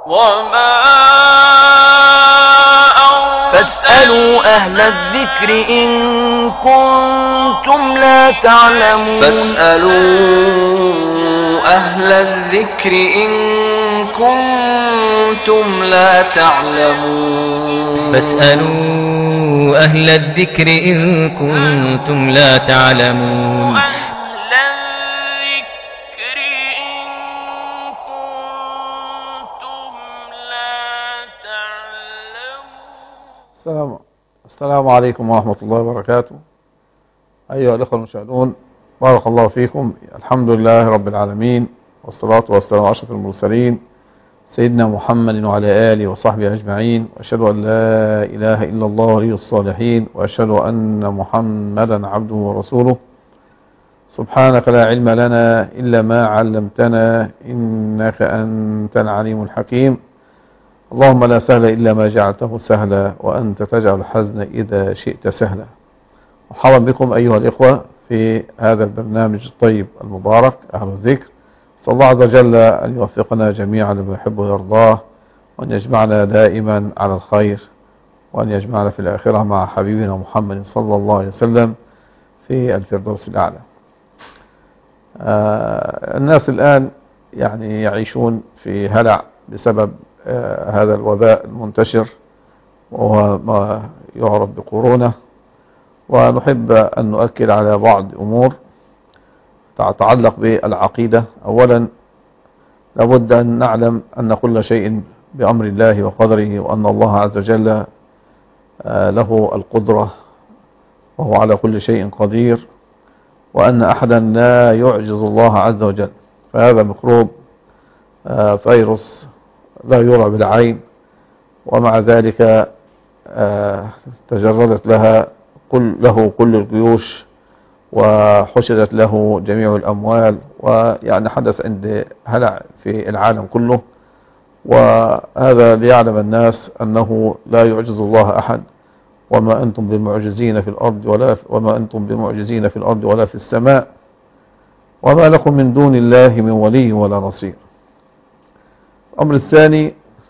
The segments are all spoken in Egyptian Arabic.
وما فاسألوا أهل الذكر إن كنتم لا تعلمون فاسألوا أهل الذكر إن كنتم لا تعلمون فاسألوا أهل الذكر إن كنتم لا تعلمون أهل الذكر إن كنتم لا تعلمون السلام السلام عليكم ورحمة الله وبركاته أيها الأخوة المشاهدون بارك الله فيكم الحمد لله رب العالمين والصلاة والسلام على أشرف المرسلين سيدنا محمد وعلى آله وصحبه أجمعين وأشهد أن لا إله إلا الله ولي الصالحين وأشهد أن محمدا عبده ورسوله سبحانك لا علم لنا إلا ما علمتنا إنك أنت العليم الحكيم اللهم لا سهل إلا ما جعلته سهلا وأنت تجعل الحزن إذا شئت سهلا مرحبا بكم أيها الإخوة في هذا البرنامج الطيب المبارك أهل الذكر صلى الله عز وجل أن يوفقنا جميعا لما يحب ويرضاه وأن يجمعنا دائما على الخير وأن يجمعنا في الآخرة مع حبيبنا محمد صلى الله عليه وسلم في الفردوس الأعلى آه الناس الآن يعني يعيشون في هلع بسبب آه هذا الوباء المنتشر وهو ما يعرف بقرونه ونحب أن نؤكد على بعض أمور تتعلق بالعقيدة أولا لابد أن نعلم أن كل شيء بأمر الله وقدره وأن الله عز وجل آه له القدرة وهو على كل شيء قدير وأن أحدا لا يعجز الله عز وجل فهذا ميكروب آه فيروس لا يرى بالعين ومع ذلك آه تجردت لها كل له كل الجيوش وحشدت له جميع الأموال ويعني حدث عند هلع في العالم كله وهذا ليعلم الناس أنه لا يعجز الله أحد وما أنتم بمعجزين في الأرض ولا وما أنتم بمعجزين في الأرض ولا في السماء وما لكم من دون الله من ولي ولا نصير الأمر الثاني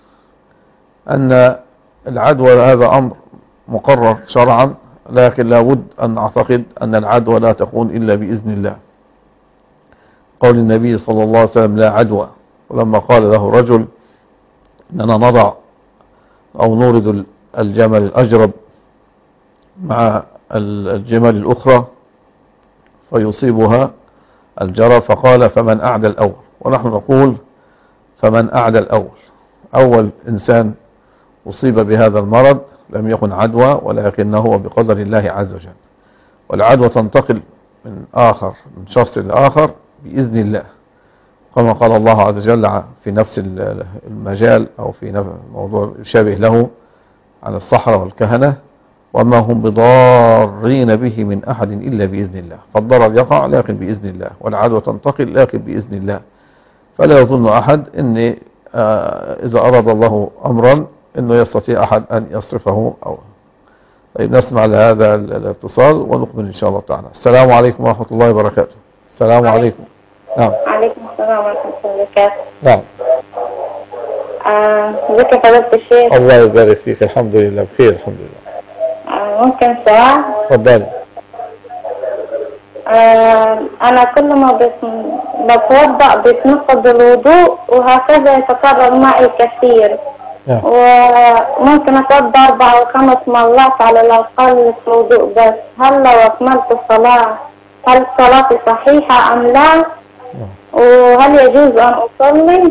أن العدوى هذا أمر مقرر شرعا لكن لابد أن نعتقد أن العدوى لا تكون إلا بإذن الله قول النبي صلى الله عليه وسلم لا عدوى ولما قال له رجل أننا نضع أو نورد الجمل الأجرب مع الجمل الأخرى فيصيبها الجرى فقال فمن أعدى الأول ونحن نقول فمن أعدى الأول أول إنسان أصيب بهذا المرض لم يكن عدوى ولكنه بقدر الله عز وجل والعدوى تنتقل من آخر من شخص لآخر بإذن الله كما قال الله عز وجل في نفس المجال أو في موضوع يشابه له عن الصحراء والكهنة وما هم بضارين به من أحد إلا بإذن الله فالضرر يقع لكن بإذن الله والعدوى تنتقل لكن بإذن الله فلا يظن أحد أن إذا أراد الله أمرا انه يستطيع احد ان يصرفه او طيب نسمع لهذا الاتصال ونقبل ان شاء الله تعالى السلام عليكم ورحمة الله وبركاته السلام عليكم نعم عليكم السلام ورحمة الله وبركاته نعم ازيك يا فضيلة الشيخ الله يبارك فيك الحمد لله بخير الحمد لله آه ممكن سؤال تفضلي آه أنا كل ما بت- بتوضأ بيتنقض الوضوء وهكذا يتكرر معي كثير نعم وممكن أتوضأ أربع أو خمس مرات على الأقل في الوضوء بس هل لو أكملت الصلاة هل صلاتي صحيحة أم لا؟ وهل يجوز أن أصلي؟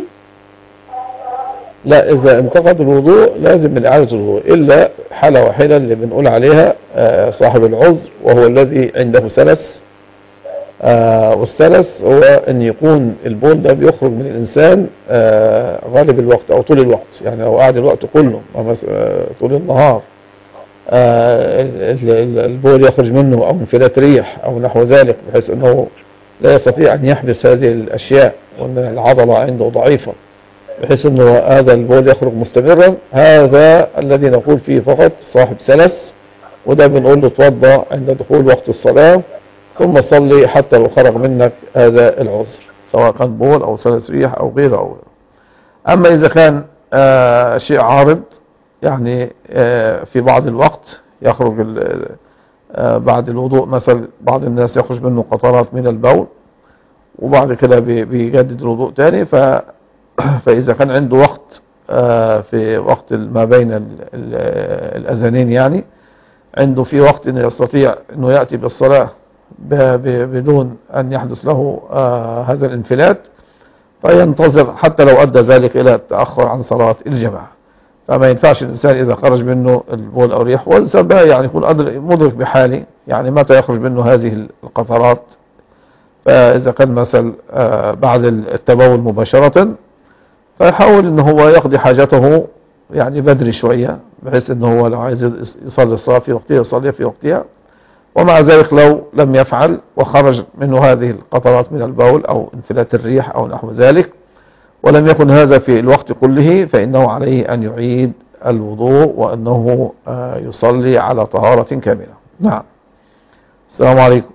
لا إذا انتقد الوضوء لازم من إعادة الوضوء إلا حالة واحدة اللي بنقول عليها آه، صاحب العذر وهو الذي عنده سلس آه، والسلس هو أن يكون البول ده بيخرج من الإنسان آه، غالب الوقت أو طول الوقت يعني لو قاعد الوقت كله أو مس- آه، طول النهار آه، ال- ال- البول يخرج منه أو انفلات ريح أو نحو ذلك بحيث أنه لا يستطيع أن يحبس هذه الأشياء وأن العضلة عنده ضعيفة بحيث انه هذا البول يخرج مستمرا هذا الذي نقول فيه فقط صاحب سلس وده بنقول له توضا عند دخول وقت الصلاة ثم صلي حتى لو خرج منك هذا العذر سواء كان بول او سلس ريح او غيره او غيره اما اذا كان آه، شيء عارض يعني آه، في بعض الوقت يخرج ال- آه، بعد الوضوء مثلا بعض الناس يخرج منه قطرات من البول وبعد كده بي- بيجدد الوضوء تاني ف فإذا كان عنده وقت آه، في وقت ما بين ال- ال- الأذانين يعني عنده في وقت انه يستطيع انه يأتي بالصلاة ب- ب- بدون ان يحدث له آه، هذا الانفلات فينتظر حتى لو ادى ذلك الى التأخر عن صلاة الجماعة فما ينفعش الانسان اذا خرج منه البول او الريح والانسان بقى يعني يكون أدر- مدرك بحاله يعني متى يخرج منه هذه القطرات فاذا كان مثلا آه، بعد التبول مباشرة فيحاول ان هو يقضي حاجته يعني بدري شوية بحيث ان هو لو عايز يصلي الصلاة في وقتها يصلي في وقتها ومع ذلك لو لم يفعل وخرج منه هذه القطرات من البول او انفلات الريح او نحو ذلك ولم يكن هذا في الوقت كله فإنه عليه أن يعيد الوضوء وأنه آه، يصلي على طهارة كاملة نعم السلام عليكم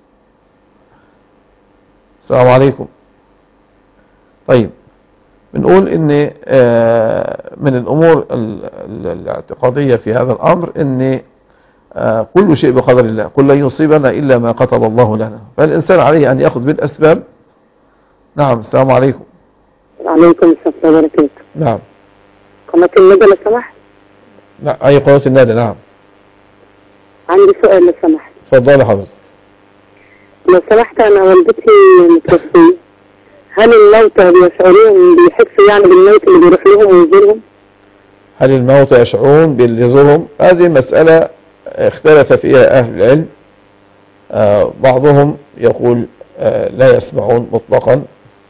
السلام عليكم طيب بنقول ان آه، من الامور ال- ال- الاعتقادية في هذا الامر ان آه، كل شيء بقدر الله كل لن يصيبنا الا ما كتب الله لنا فالانسان عليه ان ياخذ بالاسباب نعم السلام عليكم وعليكم السلام وبركاته نعم قناة الندى لو سمحت نعم اي قناة النادي نعم عندي سؤال لو سمحت اتفضلي حضرتك لو سمحت أنا والدتي متوفية هل الموتى بيشعرون بيحسوا يعني بالموت اللي بيروح لهم ويزورهم؟ هل الموتى يشعرون باللي يزورهم هذه مسألة اختلف فيها أهل العلم آه، بعضهم يقول آه، لا يسمعون مطلقا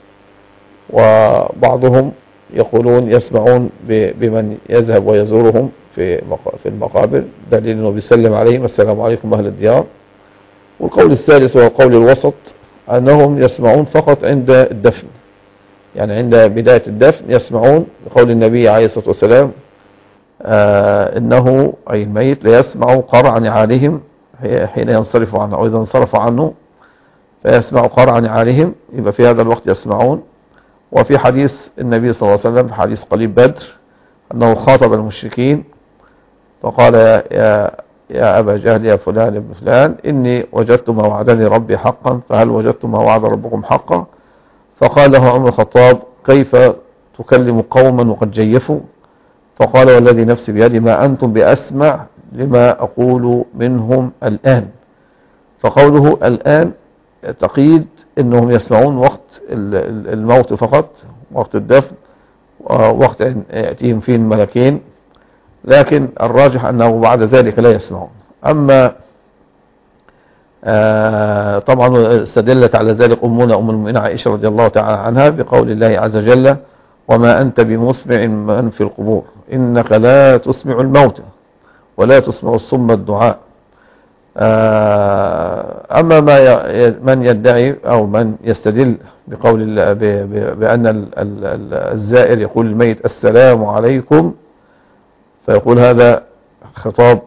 وبعضهم يقولون يسمعون ب- بمن يذهب ويزورهم في مق- في المقابر دليل انه بيسلم عليهم السلام عليكم اهل الديار والقول الثالث وهو القول الوسط انهم يسمعون فقط عند الدفن يعني عند بداية الدفن يسمعون بقول النبي عليه الصلاة والسلام آه انه اي الميت لا يسمع قرع نعالهم حي- حين ينصرف عنه او اذا انصرف عنه فيسمع قرع نعالهم يبقى في هذا الوقت يسمعون وفي حديث النبي صلى الله عليه وسلم في حديث قليب بدر انه خاطب المشركين فقال يا, يا, يا ابا جهل يا فلان ابن فلان اني وجدت ما وعدني ربي حقا فهل وجدتم ما وعد ربكم حقا فقال له عمر الخطاب كيف تكلم قوما وقد جيفوا فقال والذي نفسي بيدي ما أنتم بأسمع لما أقول منهم الآن فقوله الآن تقييد أنهم يسمعون وقت ال- ال- الموت فقط وقت الدفن ووقت أن يأتيهم فيه الملكين لكن الراجح أنه بعد ذلك لا يسمعون أما آه، طبعا استدلت على ذلك أمنا أم المؤمنين عائشة رضي الله تعالى عنها بقول الله عز وجل وما أنت بمسمع من في القبور إنك لا تسمع الموتى ولا تسمع الصم الدعاء آه، أما ما ي- من يدعي أو من يستدل بقول الله- ب- ب- بأن ال- ال- ال- الزائر يقول الميت السلام عليكم فيقول هذا خطاب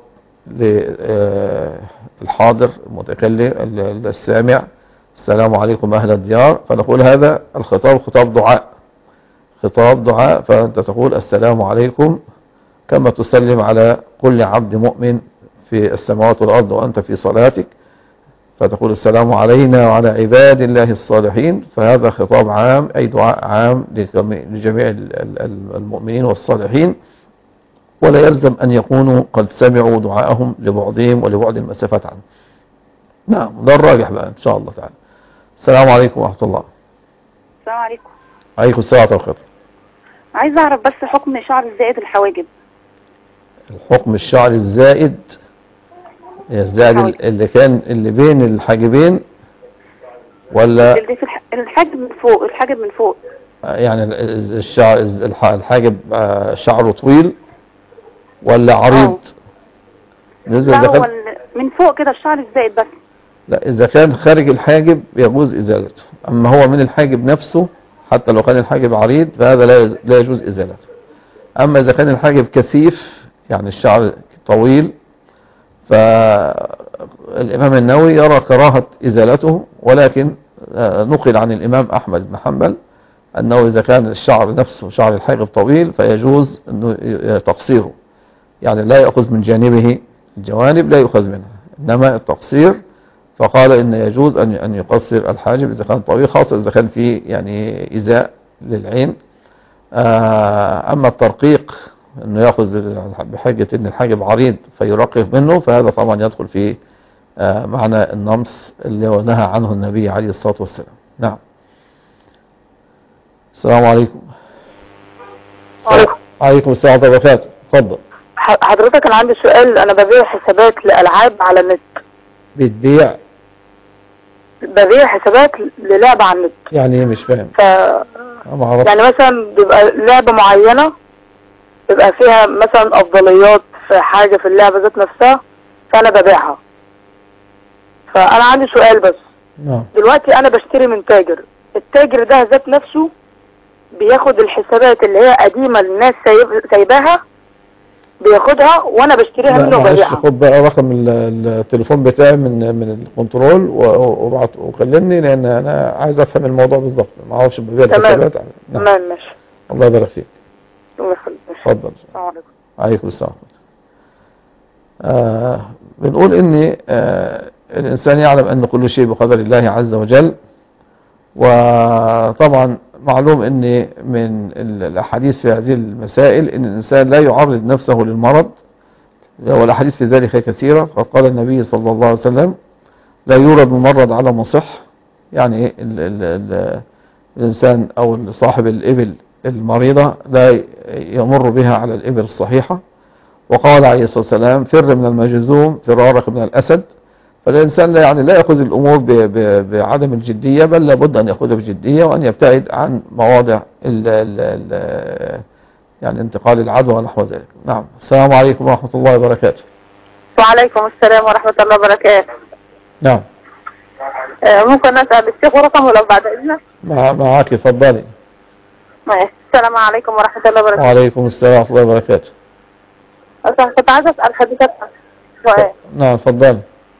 للحاضر المتكلم ال- ال- السامع السلام عليكم أهل الديار فنقول هذا الخطاب خطاب دعاء خطاب دعاء فأنت تقول السلام عليكم كما تسلم على كل عبد مؤمن في السماوات والأرض وأنت في صلاتك فتقول السلام علينا وعلى عباد الله الصالحين فهذا خطاب عام أي دعاء عام لجميع لجميع ال- ال- المؤمنين والصالحين ولا يلزم أن يكونوا قد سمعوا دعاءهم لبعضهم ولبعد المسافات عنه نعم ده الراجح بقى إن شاء الله تعالى السلام عليكم ورحمة الله السلام عليكم عليكم السلام ورحمة الله عايزه اعرف بس حكم شعر الزائد الحواجب الحكم الشعر الزائد الزائد الحواجب. اللي كان اللي بين الحاجبين ولا اللي في الح... الحاجب من فوق الحاجب من فوق يعني ال- الشعر الح- الحاجب آه، شعره طويل ولا عريض آه. بالنسبة لا إذا هو كان ال- من فوق كده الشعر الزائد بس لا إذا كان خارج الحاجب يجوز إزالته أما هو من الحاجب نفسه حتى لو كان الحاجب عريض فهذا لا يز- لا يجوز إزالته أما إذا كان الحاجب كثيف يعني الشعر طويل فالإمام النووي يرى كراهة إزالته ولكن آه، نقل عن الإمام أحمد بن حنبل أنه إذا كان الشعر نفسه شعر الحاجب طويل فيجوز أنه ي- تقصيره يعني لا يأخذ من جانبه الجوانب لا يؤخذ منها إنما التقصير فقال إن يجوز أن أن يقصر الحاجب إذا كان طويل خاصة إذا كان فيه يعني إزاء للعين آه، أما الترقيق أنه يأخذ بحجة أن الحاجب عريض فيرقق منه فهذا طبعا يدخل في آه، معنى النمص اللي هو نهى عنه النبي عليه الصلاة والسلام نعم السلام عليكم وعليكم. عليكم السلام ورحمة الله وبركاته اتفضل ح- حضرتك انا عندي سؤال انا ببيع حسابات لالعاب على النت بتبيع ببيع حسابات للعبة على النت يعني ايه مش فاهم ف ما اعرفش يعني مثلا بيبقى لعبة معينة بيبقى فيها مثلا افضليات في حاجة في اللعبة ذات نفسها فانا ببيعها فانا عندي سؤال بس نعم دلوقتي انا بشتري من تاجر التاجر ده ذات نفسه بياخد الحسابات اللي هي قديمة الناس سايب- سايباها بياخدها وانا بشتريها لا منه معلش وببيعها خد بقى رقم ال- التليفون بتاعي من من الكنترول و- وابعت وكلمني لان انا عايز افهم الموضوع بالظبط ما اعرفش ببيع تمام. الحسابات نعم تمام ماشي الله يبارك فيك الله يخليك ماشي. اتفضل السلام عليكم عليكم السلام آه بنقول ان آه الانسان يعلم ان كل شيء بقدر الله عز وجل وطبعا معلوم ان من ال- الاحاديث في هذه المسائل ان الانسان لا يعرض نفسه للمرض والاحاديث في ذلك كثيرة قد قال النبي صلى الله عليه وسلم لا يورد ممرض على مصح يعني إيه ال ال ال الانسان او صاحب الابل المريضة لا يمر بها على الابل الصحيحة وقال عليه الصلاة والسلام فر من المجزوم فرارك من الأسد فالإنسان لا يعني لا يأخذ الأمور ب- ب- بعدم الجدية بل لابد أن يأخذها بجدية وأن يبتعد عن مواضع ال ال ال يعني انتقال العدوى ونحو ذلك نعم السلام عليكم ورحمة الله وبركاته وعليكم السلام ورحمة الله وبركاته نعم آه، ممكن أسأل الشيخ رقمه لو بعد إذنك مع معك اتفضلي ماشي. السلام عليكم ورحمة الله وبركاته وعليكم السلام ورحمة الله وبركاته أصلا كنت عايزة أسأل حضرتك سؤال نعم اتفضلي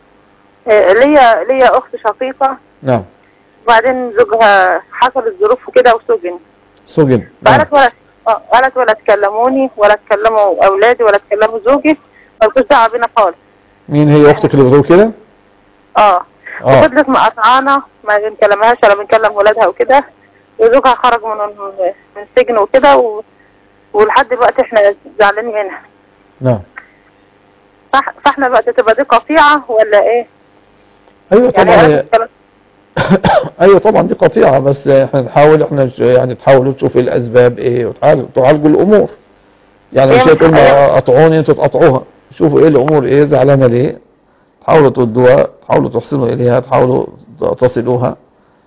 آه، ليا ليا أخت شقيقة نعم وبعدين زوجها حصلت ظروف وكده وسجن سجن نعم. قالت ولا آه، قالت ولا تكلموني ولا تكلموا أولادي ولا تكلموا زوجي مالكوش دعوة بينا خالص مين هي أختك اللي بتقول كده اه اه وفضلت مقاطعانا ما بنكلمهاش ولا بنكلم ولادها وكده وزوجها خرج من من السجن وكده و... ولحد دلوقتي احنا زعلانين منها نعم فح... فاحنا دلوقتي تبقى دي قطيعة ولا ايه؟ ايوه يعني طبعا أنا هي- بتكلم- ايوه طبعا دي قطيعة بس احنا نحاول احنا ش- يعني تحاولوا تشوفوا الاسباب ايه وتعالجوا تعالجوا الامور يعني هي مش هتقول مش- ما قطعوني انتوا تقطعوها شوفوا ايه الامور ايه زعلانة ليه تحاولوا تودوها تحاولوا تحسنوا اليها تحاولوا ت- تصلوها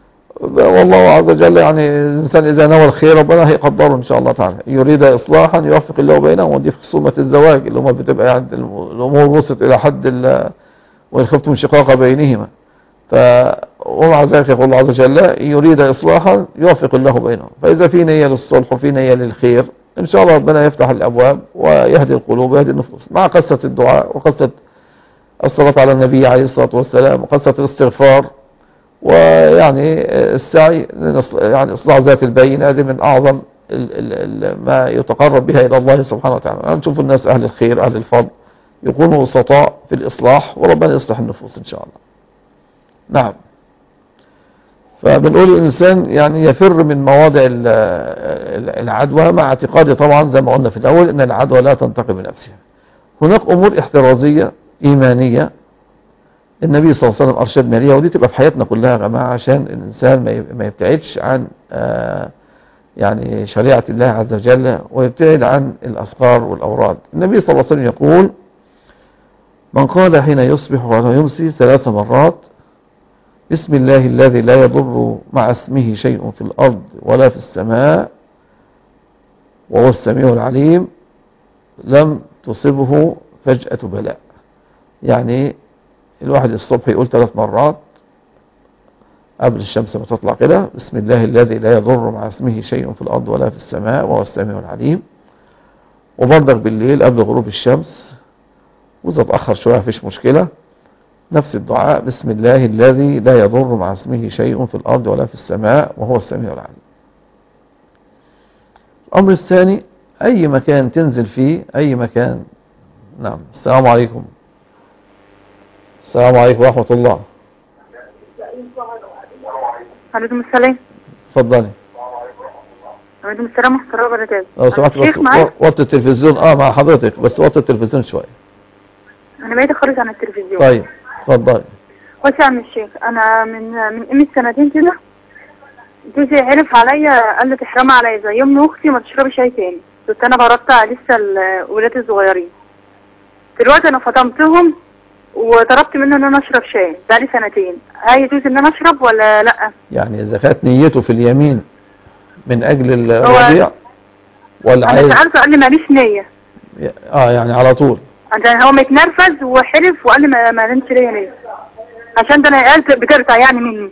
والله عز وجل يعني الانسان اذا نوى الخير ربنا هيقدره ان شاء الله تعالى يريد اصلاحا يوفق الله بينهم ودي في خصومة الزواج اللي هم بتبقى يعني الامور وصلت الى حد ال- وان خفتم شقاق بينهما ف ومع ذلك يقول الله عز وجل يريد إصلاحا يوفق الله بينهم فإذا في نية للصلح وفي نية للخير إن شاء الله ربنا يفتح الأبواب ويهدي القلوب ويهدي النفوس مع قصة الدعاء وقصة الصلاة على النبي عليه الصلاة والسلام وقصة الاستغفار ويعني السعي لنص- يعني إصلاح ذات البين هذه من أعظم ال- ال- ال- ما يتقرب بها إلى الله سبحانه وتعالى نشوف الناس أهل الخير أهل الفضل يكونوا وسطاء في الإصلاح وربنا يصلح النفوس إن شاء الله نعم فبنقول الإنسان يعني يفر من مواضع ال- ال- العدوى مع اعتقادي طبعا زي ما قلنا في الأول أن العدوى لا تنتقل بنفسها هناك أمور احترازية إيمانية النبي صلى الله عليه وسلم أرشدنا ليها ودي تبقى في حياتنا كلها يا جماعة عشان الإنسان ما ي- ما يبتعدش عن آه، يعني شريعة الله عز وجل ويبتعد عن الأذكار والأوراد النبي صلى الله عليه وسلم يقول من قال حين يصبح ويمسي ثلاث مرات بسم الله الذي لا يضر مع اسمه شيء في الأرض ولا في السماء وهو السميع العليم لم تصبه فجأة بلاء يعني الواحد الصبح يقول ثلاث مرات قبل الشمس ما تطلع كده بسم الله الذي لا يضر مع اسمه شيء في الأرض ولا في السماء وهو السميع العليم وبرضك بالليل قبل غروب الشمس وإذا اتأخر شوية مفيش مشكلة نفس الدعاء بسم الله الذي لا يضر مع اسمه شيء في الأرض ولا في السماء وهو السميع العليم الأمر الثاني أي مكان تنزل فيه أي مكان نعم السلام عليكم السلام عليكم ورحمة الله عليكم السلام اتفضلي عليكم السلام ورحمة الله وبركاته لو سمحت بس الشيخ معايا و- وطي التلفزيون اه مع حضرتك بس وطي التلفزيون شوية أنا بعيدة خالص عن التلفزيون طيب اتفضلي بص يا عم الشيخ أنا من من قيمة سنتين كده جوزي عرف عليا قال لي تحرم عليا زي أم أختي ما تشربي شاي تاني كنت أنا برضع لسه الولاد الصغيرين دلوقتي أنا فطمتهم وطلبت منه إن أنا أشرب شاي بقالي سنتين هل يجوز إن أنا أشرب ولا لأ؟ يعني إذا كانت نيته في اليمين من أجل الرضيع ولا أنا عايز سألته قال لي ماليش نية اه يعني على طول عشان هو متنرفز وحلف وقال لي ما ما لنش ليا نية عشان ده انا قلت بتقطع يعني مني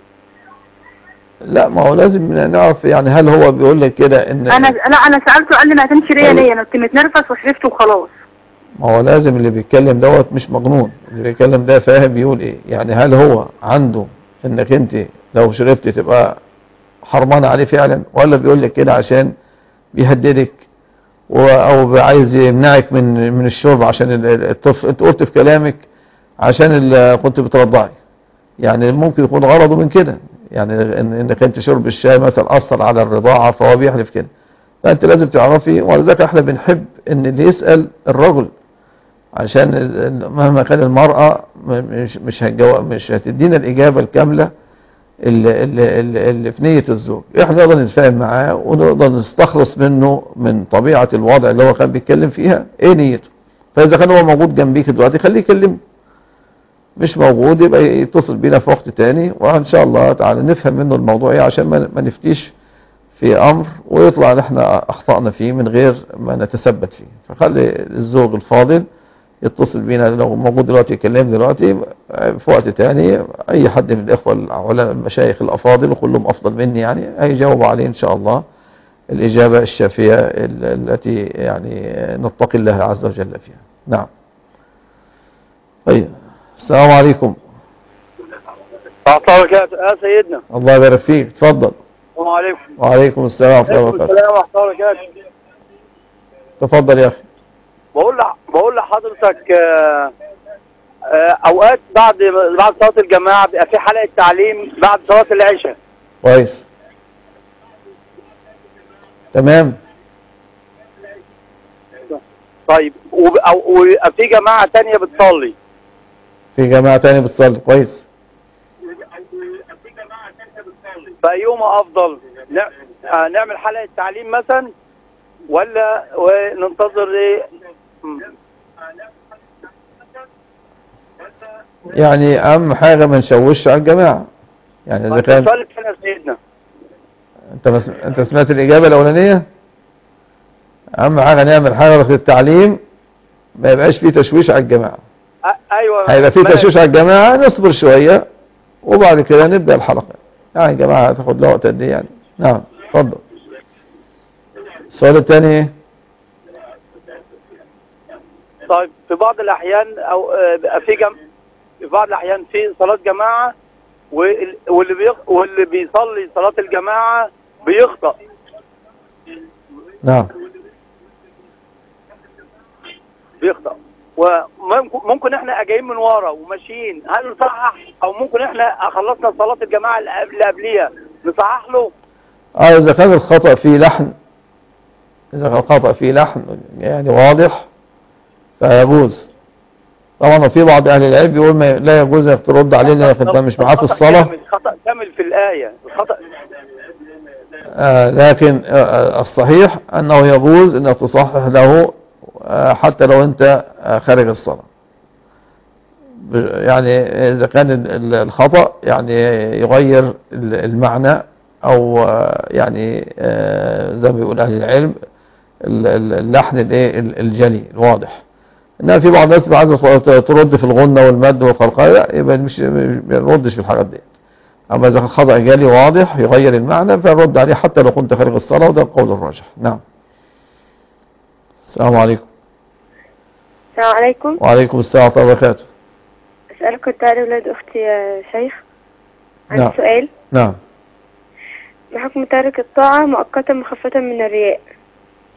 لا ما هو لازم نعرف يعني هل هو بيقول لك كده ان انا لا انا سالته قال لي ما كانش ليا طيب. نيه انا كنت متنرفز وحلفت وخلاص ما هو لازم اللي بيتكلم دوت مش مجنون اللي بيتكلم ده فاهم بيقول ايه يعني هل هو عنده انك انت لو شربت تبقى حرمان عليه فعلا ولا بيقول لك كده عشان بيهددك و- او عايز يمنعك من من الشرب عشان ال- ال- الطفل انت قلت في كلامك عشان ال- كنت بترضعي يعني ممكن يكون غرضه من كده يعني ان انك انت شرب الشاي مثلا اثر على الرضاعه فهو بيحلف كده فانت لازم تعرفي ولذلك احنا بنحب ان اللي يسال الرجل عشان ال- ال- مهما كان المرأة م- مش مش هتجو مش هتدينا الإجابة الكاملة اللي, اللي, اللي, اللي في نية الزوج احنا نقدر نتفاهم معاه ونقدر نستخلص منه من طبيعة الوضع اللي هو كان بيتكلم فيها ايه نيته فإذا كان هو موجود جنبيك دلوقتي خليه يكلمه مش موجود يبقى يتصل بينا في وقت تاني وإن شاء الله تعالى نفهم منه الموضوع ايه عشان ما ما نفتيش في أمر ويطلع ان احنا أخطأنا فيه من غير ما نتثبت فيه فخلي الزوج الفاضل يتصل بينا لو موجود دلوقتي يكلم دلوقتي في وقت تاني اي حد من الاخوه العلماء المشايخ الافاضل وكلهم افضل مني يعني هيجاوبوا عليه ان شاء الله الاجابه الشافيه ال- التي يعني نتقي الله عز وجل فيها نعم طيب السلام عليكم الله وبركاته يا سيدنا الله يبارك فيك اتفضل السلام عليكم وعليكم السلام ورحمه الله وبركاته السلام ورحمه الله وبركاته تفضل يا اخي بقول لح... بقول لحضرتك آه، آه، اوقات بعد بعد صلاه الجماعه بيبقى في حلقه تعليم بعد صلاه العشاء كويس تمام طيب وب... أو... ويبقى في جماعه تانية بتصلي في جماعه تاني بتصلي كويس فايهما افضل ن... آه، نعمل حلقه تعليم مثلا ولا وننتظر ايه م. يعني اهم حاجه ما نشوش على الجماعه يعني اذا كان السؤال الثاني يا سيدنا انت مس... انت سمعت الاجابه الاولانيه اهم حاجه نعمل حلقه التعليم ما يبقاش فيه تشويش على الجماعه أ- ايوه هيبقى فيه ماشي. تشويش على الجماعه نصبر شويه وبعد كده نبدا الحلقه يعني الجماعه هتاخد لها وقت قد ايه يعني نعم اتفضل السؤال الثاني ايه طيب في بعض الأحيان أو آه، بيبقى في جم... في بعض الأحيان في صلاة جماعة وال- واللي بيخ... واللي بيصلي صلاة الجماعة بيخطأ نعم بيخطأ وممكن ممكن احنا جايين من ورا وماشيين هل نصحح او ممكن احنا خلصنا صلاة الجماعة اللي قبل- اللي قبليها نصحح له اه اذا كان الخطأ فيه لحن اذا كان الخطأ فيه لحن يعني واضح فيجوز طبعا في بعض اهل العلم بيقول ما لا يجوز انك ترد عليه لانك انت مش معاه في الخطأ الصلاة كامل خطأ كامل في الآية الخطأ آه لكن آه آه، الصحيح انه يجوز انك تصحح له آه حتى لو انت آه خارج الصلاة ب- يعني اذا كان ال- ال- الخطأ يعني يغير ال- المعنى او آه يعني آه زي ما بيقول اهل العلم ال- ال- اللحن الايه ال- الجلي الواضح انما في بعض الناس بيبقى عايزه ت- ترد في الغنة والمد والقلقلة لا يبقى مش مش- ما نردش في الحاجات دي أما إذا كان خطأ جالي واضح يغير المعنى فنرد عليه حتى لو كنت خارج الصلاة وده القول الراجح نعم السلام عليكم السلام عليكم وعليكم السلام ورحمة الله وبركاته أسألك كنت على أولاد أختي يا شيخ عندي نعم. سؤال نعم بحكم ترك الطاعة مؤقتا مخافة من الرياء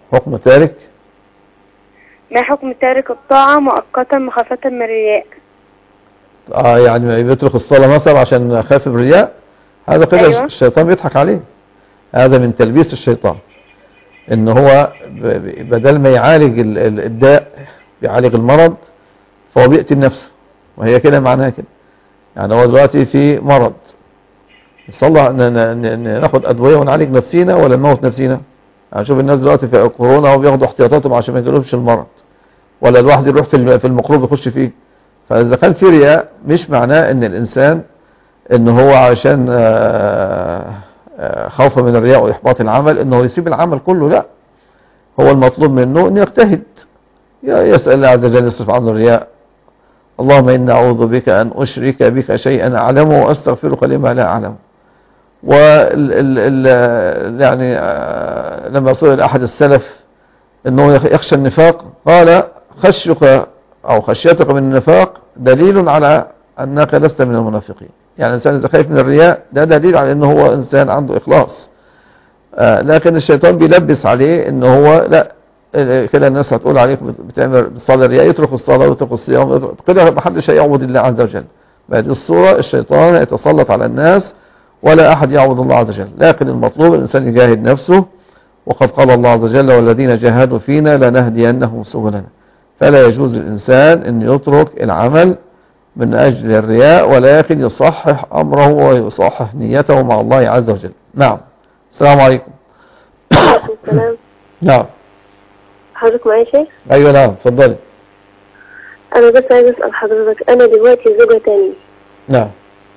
حكم تارك ما حكم تارك الطاعة مؤقتا مخافة من الرياء اه يعني بيترك الصلاة مثلا عشان خاف من الرياء هذا كده أيوة. الشيطان بيضحك عليه هذا من تلبيس الشيطان ان هو ب- ب- بدل ما يعالج ال- ال- الداء بيعالج المرض فهو بيقتل نفسه وهي كده معناها كده يعني هو دلوقتي في مرض نصلح ن- ن- ن- ناخد ادويه ونعالج نفسينا ولا نموت نفسينا يعني شوف الناس دلوقتي في كورونا وهو بياخدوا احتياطاتهم عشان ما يجيلهمش المرض ولا الواحد يروح في الم- في المقلوب يخش فيه فاذا كان في رياء مش معناه ان الانسان ان هو عشان آه، آه، خوفا من الرياء واحباط العمل انه يسيب العمل كله لا هو المطلوب منه انه يجتهد ي- يسال الله عز وجل يصرف عنه الرياء اللهم إني أعوذ بك أن أشرك بك شيئا أعلمه وأستغفرك لما لا أعلم وال ال ال يعني آه، لما سئل أحد السلف أنه يخ- يخشى النفاق قال خشيك أو خشيتك من النفاق دليل على أنك لست من المنافقين يعني الإنسان إذا خايف من الرياء ده دليل على أنه هو إنسان عنده إخلاص آه، لكن الشيطان بيلبس عليه أنه هو لا آه، كده الناس هتقول عليك بت- بتعمل بتصلي الرياء يترك الصلاة ويترك الصيام ويترك كده محدش هيعبد الله عز وجل بهذه الصورة الشيطان يتسلط على الناس ولا أحد يعبد الله عز وجل لكن المطلوب الإنسان يجاهد نفسه وقد قال الله عز وجل والذين جاهدوا فينا لنهدينهم سبلنا فلا يجوز الإنسان أن يترك العمل من أجل الرياء ولكن يصحح أمره ويصحح نيته مع الله عز وجل نعم السلام عليكم عليكم السلام نعم حضرتك معايا يا شيخ أيوة نعم اتفضلي انا بس عايز اسال حضرتك انا دلوقتي زوجة تاني نعم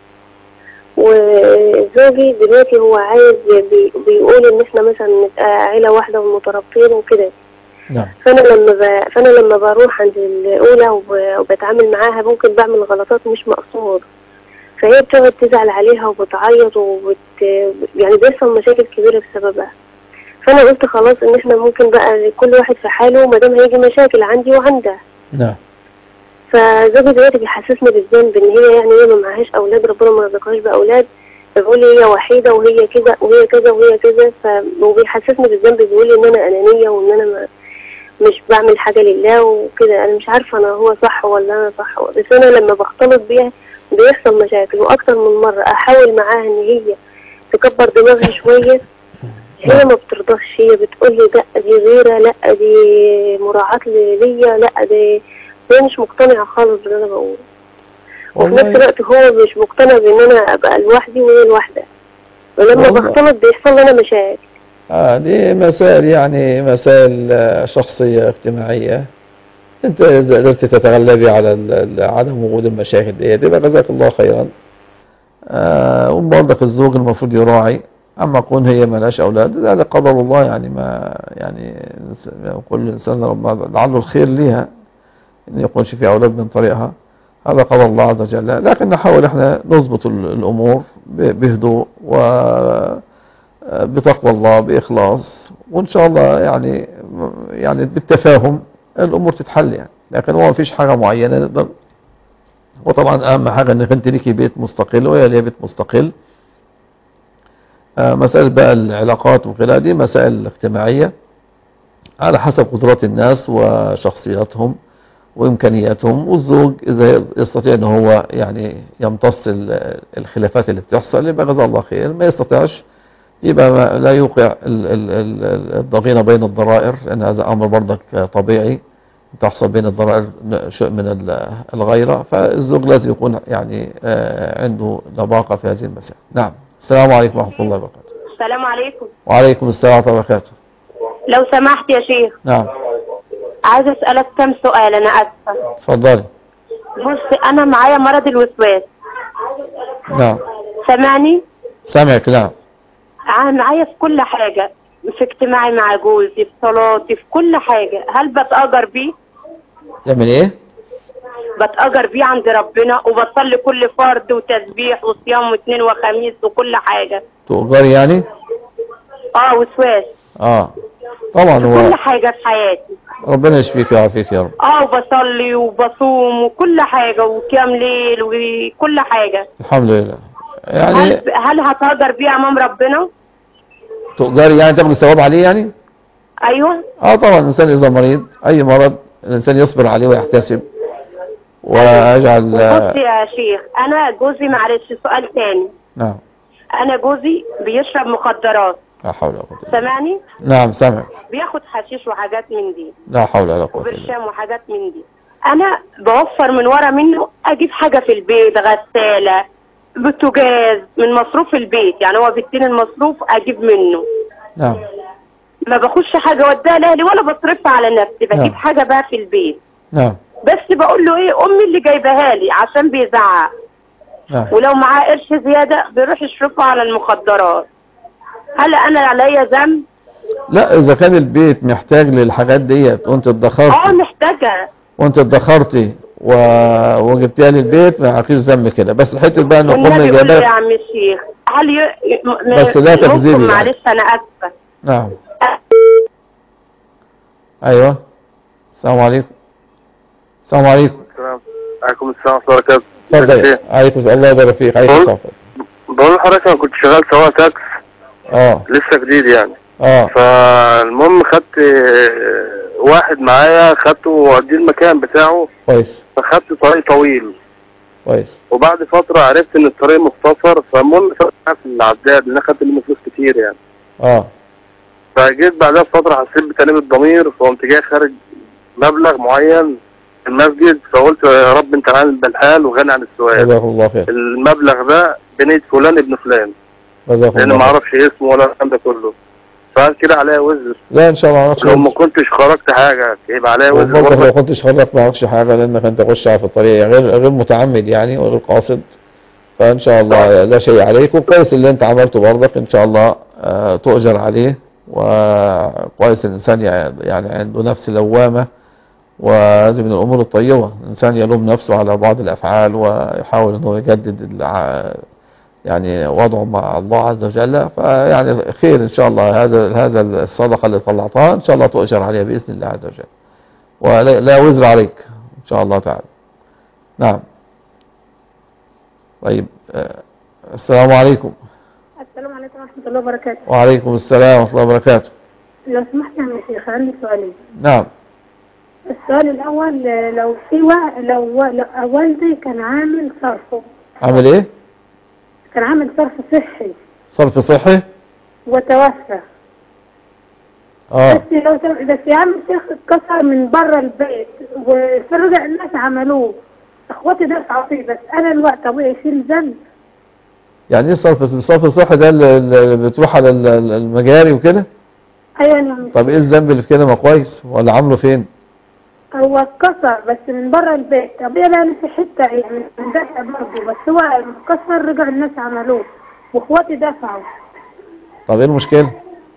وزوجي دلوقتي هو عايز بي بيقول ان احنا مثلا نبقى عيلة واحدة ومترابطين وكده نعم فانا لما ب... فانا لما بروح عند الاولى وب... وبتعامل معاها ممكن بعمل غلطات مش مقصود فهي بتقعد تزعل عليها وبتعيط وبت يعني بيحصل مشاكل كبيرة بسببها فانا قلت خلاص ان احنا ممكن بقى كل واحد في حاله ما دام هيجي مشاكل عندي وعندها نعم فزوجي دلوقتي بيحسسني بالذنب ان هي يعني هي ما معهاش اولاد ربنا ما رزقهاش باولاد بيقول لي هي وحيده وهي كده وهي كذا وهي كذا ف وبيحسسني بالذنب بيقول لي ان انا انانيه وان انا ما مش بعمل حاجه لله وكده انا مش عارفه انا هو صح ولا انا صح بس انا لما بختلط بيها بيحصل مشاكل واكتر من مره احاول معاها ان هي تكبر دماغها شويه هي ما بترضاش هي بتقول لي لا دي غيره لا دي مراعاة ليا لا دي هي مش مقتنعة خالص باللي انا بقوله وفي والله- نفس الوقت هو مش مقتنع بان انا ابقى لوحدي وهي لوحدها ولما والله. بختلط بيحصل لي انا مشاعر آه دي مسائل يعني مسائل آه، شخصية اجتماعية انت اذا قدرت تتغلبي على ال- ال- عدم وجود المشاكل دي يبقى جزاك الله خيرا آه وبرضك الزوج المفروض يراعي اما كون هي ملهاش اولاد هذا قدر الله يعني ما يعني الإنس- كل انسان رب لعله الخير ليها ان يكونش في اولاد من طريقها هذا قدر الله عز وجل لكن نحاول احنا نضبط ال- الامور ب- بهدوء و بتقوى الله بإخلاص وإن شاء الله يعني يعني بالتفاهم الأمور تتحل يعني لكن هو مفيش حاجة معينة نقدر وطبعا أهم حاجة إنك أنت ليكي بيت مستقل وهي ليها بيت مستقل آه، مسائل بقى العلاقات وكده دي مسائل اجتماعية على حسب قدرات الناس وشخصياتهم وإمكانياتهم والزوج إذا يستطيع أن هو يعني يمتص ال- الخلافات اللي بتحصل يبقى جزاه الله خير ما يستطيعش يبقى ما لا يوقع ال- ال- ال- الضغينة بين الضرائر لأن هذا أمر برضك طبيعي تحصل بين الضرائر شيء من ال- الغيرة فالزوج لازم يكون يعني آه، عنده لباقة في هذه المسائل نعم السلام عليكم ورحمة الله وبركاته السلام عليكم وعليكم السلام ورحمة الله وبركاته لو سمحت يا شيخ نعم عايز اسالك كم سؤال انا اسفه اتفضلي بص انا معايا مرض الوسواس نعم سامعني سامعك نعم ع- معايا في كل حاجه في اجتماعي مع جوزي في صلاتي في كل حاجه هل بتأجر بيه يعمل ايه بتأجر بيه عند ربنا وبصلي كل فرض وتسبيح وصيام واثنين وخميس وكل حاجه تؤجري يعني اه وسواس اه طبعا كل هو حاجه في حياتي ربنا يشفيك ويعافيك يا رب اه وبصلي وبصوم وكل حاجه وقيام ليل وكل حاجه الحمد لله يعني هل هل هتأجر بيه امام ربنا تؤجري يعني تاخدي ثواب عليه يعني ايوه اه طبعا الانسان اذا مريض اي مرض الانسان يصبر عليه ويحتسب ويجعل بص يا شيخ انا جوزي معلش سؤال تاني نعم انا جوزي بيشرب مخدرات لا حول ولا قوه إلا سامعني بالله. نعم سامع بياخد حشيش وحاجات من دي لا حول ولا قوه الا بالله وبرشام وحاجات من دي انا بوفر من ورا منه اجيب حاجه في البيت غساله بوتاجاز من مصروف البيت يعني هو بيديني المصروف اجيب منه نعم ما باخدش حاجه وديها لاهلي ولا بصرفها على نفسي بجيب نعم. حاجه بقى في البيت نعم بس بقول له ايه امي اللي جايباها لي عشان بيزعق نعم ولو معاه قرش زياده بيروح يصرفه على المخدرات هل انا عليا ذنب لا اذا كان البيت محتاج للحاجات ديت وانت اه ادخرتي محتاجه وانت ادخرتي و... وجبتها للبيت ما فيش ذنب كده بس الحته بقى ان والنبي امي قول له يا جايباها عم الشيخ هل ي... م- بس لا ممكن تكذبي يعني. معلش انا اسفه نعم ايوه السلام عليكم السلام عليكم عليكم السلام ورحمة الله وبركاته اتفضل عليكم السلام. الله يبارك فيك عليكم بقول- السلام بقول لحضرتك انا كنت شغال سواق تاكس اه لسه جديد يعني اه فالمهم خدت آه، واحد معايا خدته ووديه المكان بتاعه كويس فخدت طريق طويل كويس وبعد فترة عرفت ان الطريق مختصر فالمهم فتحت في العداد لان أنا خدت منه فلوس كتير يعني اه فجيت بعدها بفترة حسيت بتأنيب الضمير فقمت جاي خارج مبلغ معين في المسجد فقلت يا رب انت عالم بالحال وغني عن السؤال جزاكم الله خير المبلغ ده بنية فلان ابن فلان جزاكم لان الله ما خير اعرفش اسمه ولا الكلام ده كله فقال كده عليا وزر لا ان شاء الله معكش لو ما وزر. كنتش خرجت حاجة يبقى عليا وزر وبرضه لو برضه كنتش خرجت معكش حاجه لانك انت تخش في الطريق غير غير متعمد يعني وغير قاصد فان شاء الله لا شيء عليك وكويس اللي انت عملته برضك ان شاء الله آه، تؤجر عليه وكويس الانسان يع- يعني عنده نفس لوامه وهذه من الامور الطيبه الانسان يلوم نفسه على بعض الافعال ويحاول انه يجدد الع- يعني وضعه مع الله عز وجل فيعني خير ان شاء الله هذا هذا الصدقه اللي طلعتها ان شاء الله تؤجر عليها باذن الله عز وجل ولا لا وزر عليك ان شاء الله تعالى نعم طيب آه، السلام عليكم السلام عليكم ورحمة الله وبركاته وعليكم السلام ورحمه الله وبركاته لو سمحت يا عم شيخ عندي سؤالين نعم السؤال الأول آه، لو في و... لو... لو والدي كان عامل صرف عامل ايه كان عامل صرف صحي صرف صحي وتوفى اه بس لو سم... بس يا عم الشيخ اتكسر من بره البيت وفرجع الناس عملوه اخواتي دفعوا فيه بس انا الوقت ابويا يشيل ذنب يعني ايه صرف صرف صحي ده اللي اللي بتروح على ال- ال- المجاري وكده ايوه يا عم طب ايه الذنب اللي في كده ما كويس ولا عامله فين هو اتكسر بس من بره البيت ابويا بقى في حته يعني دفع برضه بس هو اتكسر رجع الناس عملوه واخواتي دفعوا طب ايه المشكله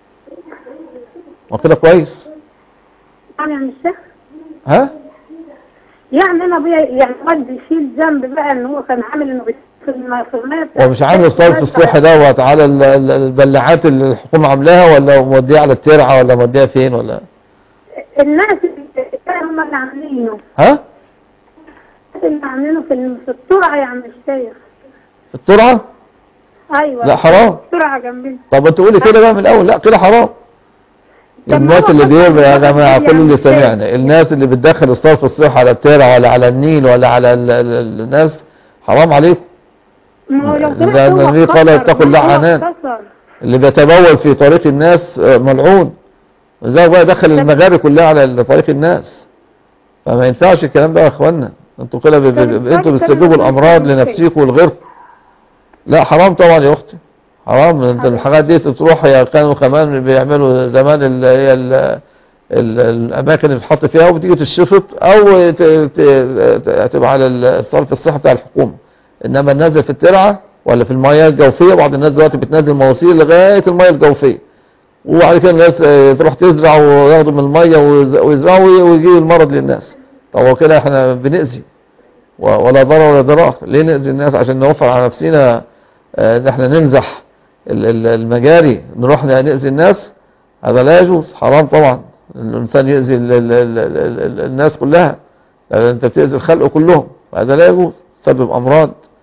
ما كده كويس يعني يا عم الشيخ ها يعني انا ابويا يعني والدي يشيل ذنب بقى ان هو كان عامل انه بي- في الم- في الميه بتاعت هو مش عامل الصرف الصحي دوت على ال- ال- البلاعات اللي الحكومه عاملاها ولا موديها على الترعه ولا موديها فين ولا الناس اللي كانوا هم اللي عاملينه ها الناس اللي عاملينه في الم- في الترعه يا عم الشيخ الترعه ايوه لا، حرام. الترعه جنبنا طب انت تقولي كده بقى من الاول لا كده حرام الناس اللي بيبقى يا جماعه كل اللي سمعنا الناس اللي بتدخل الصرف الصحي على الترعه ولا على النيل ولا على ال- ال- الناس حرام عليكم ما هو لو ده طلع هو النبي قال اتكسر، اتقوا ما هو اللعنات اتكسر. اللي بيتبول في طريق الناس آه، ملعون ازاي بقى يدخل المجاري كلها على طريق الناس فما ينفعش الكلام ده يا اخوانا انتوا كده ب- ب- انتوا بتسببوا الامراض لنفسيكم ولغيركم لا حرام طبعا يا اختي حرام انت الحاجات دي تروح يا كانوا كمان بيعملوا زمان اللي هي ال- ال- الاماكن اللي بتحط فيها وبتيجي تشفط او ت- ت- ت- تبقى على الصرف الصحي بتاع الحكومه انما النازل في الترعه ولا في المياه الجوفيه بعض الناس دلوقتي بتنزل مواسير لغايه المياه الجوفيه وبعد كده الناس آه، تروح تزرع وياخدوا من الميه ويز- ويزرعوا ويجيب المرض للناس طب هو كده احنا بنأذي و- ولا ضرر ولا ضرار ليه نأذي الناس عشان نوفر على نفسنا آه، ان احنا ننزح ال- ال- المجاري نروح نأذي الناس هذا لا يجوز حرام طبعا الانسان يأذي ال- ال- ال- ال- ال- الناس كلها لأن انت بتأذي الخلق كلهم هذا لا يجوز سبب امراض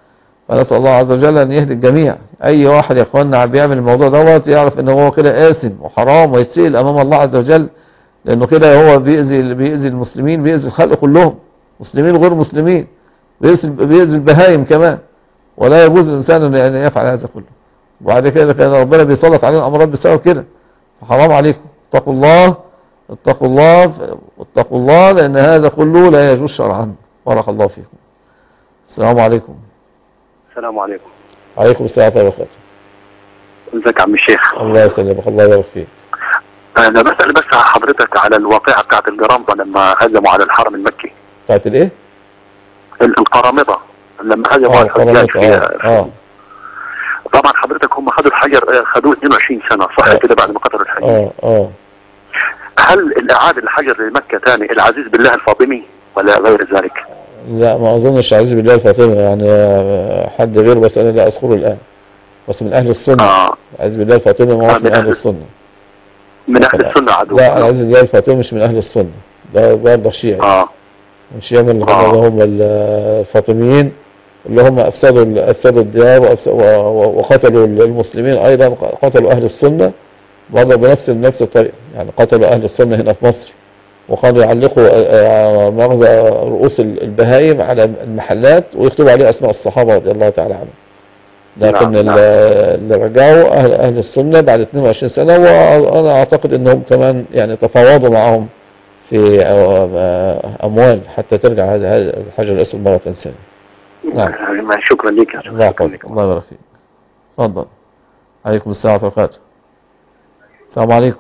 فنسأل الله عز وجل أن يهدي الجميع أي واحد يا إخواننا بيعمل الموضوع دوت يعرف إن هو كده آثم وحرام ويتسئل أمام الله عز وجل لأنه كده هو بيأذي بيأذي المسلمين بيأذي الخلق كلهم مسلمين وغير مسلمين بيأذي بيأذي البهايم كمان ولا يجوز الإنسان أن يفعل هذا كله وبعد كده كان ربنا بيسلط علينا أمراض بسبب كده فحرام عليكم اتقوا الله اتقوا الله اتقوا الله لأن هذا كله لا يجوز شرعا بارك الله فيكم السلام عليكم السلام عليكم عليكم السلام ورحمة الله وبركاته ازيك يا عم الشيخ الله يسلمك الله يبارك فيك انا بسأل بس حضرتك على الواقعة بتاعت الجرامطة لما هجموا على الحرم المكي بتاعت الايه؟ ال- القرامطة لما هجموا اه على الحجاج قرامات في اه اه طبعا حضرتك هم خدوا الحجر آه، خدوه 22 سنة صح كده بعد ما قتلوا الحجر اه اه هل الإعادة الحجر لمكة تاني العزيز بالله الفاطمي ولا غير ذلك؟ لا ما اظنش عزيز بالله الفاطمي يعني آه، حد غير بس انا لا اذكره الان بس من اهل السنة آه. عزيز بالله الفاطمي ما هو من اهل السنة من أهل السنة عدو لا عزيز بالله الفاطمي مش من اهل السنة ده برضه شيعي اه من شيعة من اللي هم الفاطميين اللي هم افسدوا افسدوا الديار وأفس- و- و- وقتلوا المسلمين ايضا قتلوا اهل السنة برضه بنفس نفس الطريقة يعني قتلوا اهل السنة هنا في مصر وكانوا يعلقوا آه، آه، مغزى رؤوس البهايم على المحلات ويكتبوا عليه اسماء الصحابة رضي الله تعالى عنهم لكن نعم، ال- نعم. اللي رجعوا اهل اهل السنة بعد 22 سنة وانا اعتقد انهم كمان يعني تفاوضوا معهم في آه، اموال حتى ترجع هذا هذا الحجر الاسود مرة ثانية نعم شكرا لك يا الله يحفظك الله يبارك فيك اتفضل عليكم السلام ورحمة الله وبركاته السلام عليكم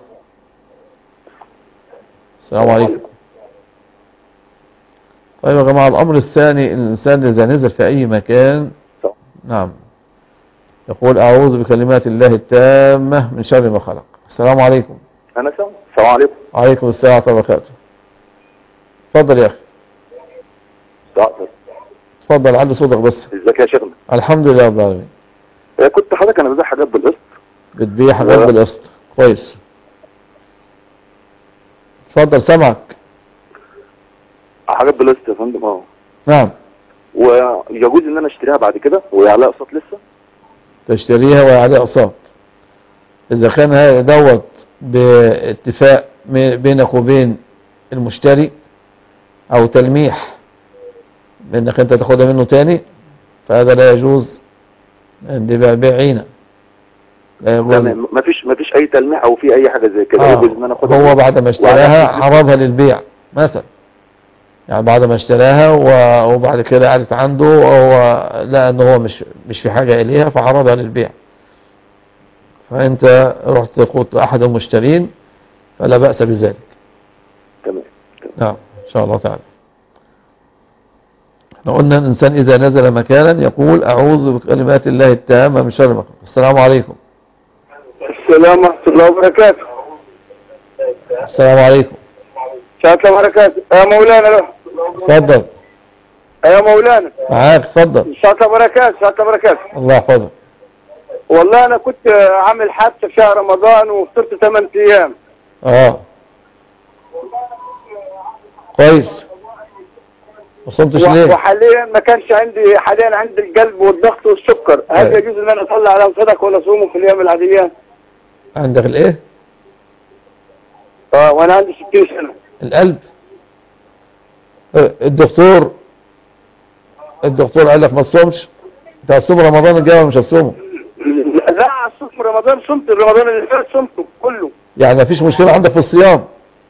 السلام عليكم طيب يا جماعة الأمر الثاني الإنسان إذا نزل في أي مكان نعم يقول أعوذ بكلمات الله التامة من شر ما خلق السلام عليكم انا سامع السلام عليكم عليكم السلام ورحمة الله وبركاته اتفضل يا أخي دكتور اتفضل علي صوتك بس ازيك يا شيخنا الحمد لله رب العالمين آه، كنت حضرتك انا ببيع حاجات بالقسط بتبيع حاجات و- بالقسط كويس اتفضل سامعك حاجات بالقسط يا فندم اه نعم ويجوز ان انا اشتريها بعد كده وعليها اقساط لسه تشتريها وعليه اقساط اذا كان هذا دوت باتفاق م- بينك وبين المشتري او تلميح بانك انت تاخدها منه تاني فهذا لا يجوز لان دي بقى بيع عينة لا يجوز تمام مفيش مفيش اي تلميح او في اي حاجه زي كده آه. يجوز ان انا اخدها هو بعد ما اشتراها عرضها للبيع مثلا يعني بعد ما اشتراها و- وبعد كده قعدت عنده هو لقى ان هو مش مش في حاجة اليها فعرضها للبيع فانت رحت تقود احد المشترين فلا بأس بذلك تمام نعم ان شاء الله تعالى احنا قلنا الانسان اذا نزل مكانا يقول اعوذ بكلمات الله التامة من شر ما خلق. السلام عليكم السلام ورحمة الله وبركاته السلام عليكم شاء الله وبركاته يا مولانا له اتفضل يا مولانا معاك اتفضل شاء الله وبركاته شاء الله وبركاته الله يحفظك والله انا كنت عامل حادثة في شهر رمضان وفطرت 8 ايام اه كويس ما صمتش و- ليه وحاليا ما كانش عندي حاليا عندي القلب والضغط والسكر هل أيوة. يجوز ان انا اطلع على صدق ولا اصومه في الايام العادية عندك الايه اه وانا عندي 60 سنة القلب آه، الدكتور الدكتور قال لك ما تصومش انت هتصوم رمضان الجاي ولا مش هتصومه لا الصوم في رمضان صمت رمضان اللي فات صمته كله يعني مفيش مشكلة عندك في الصيام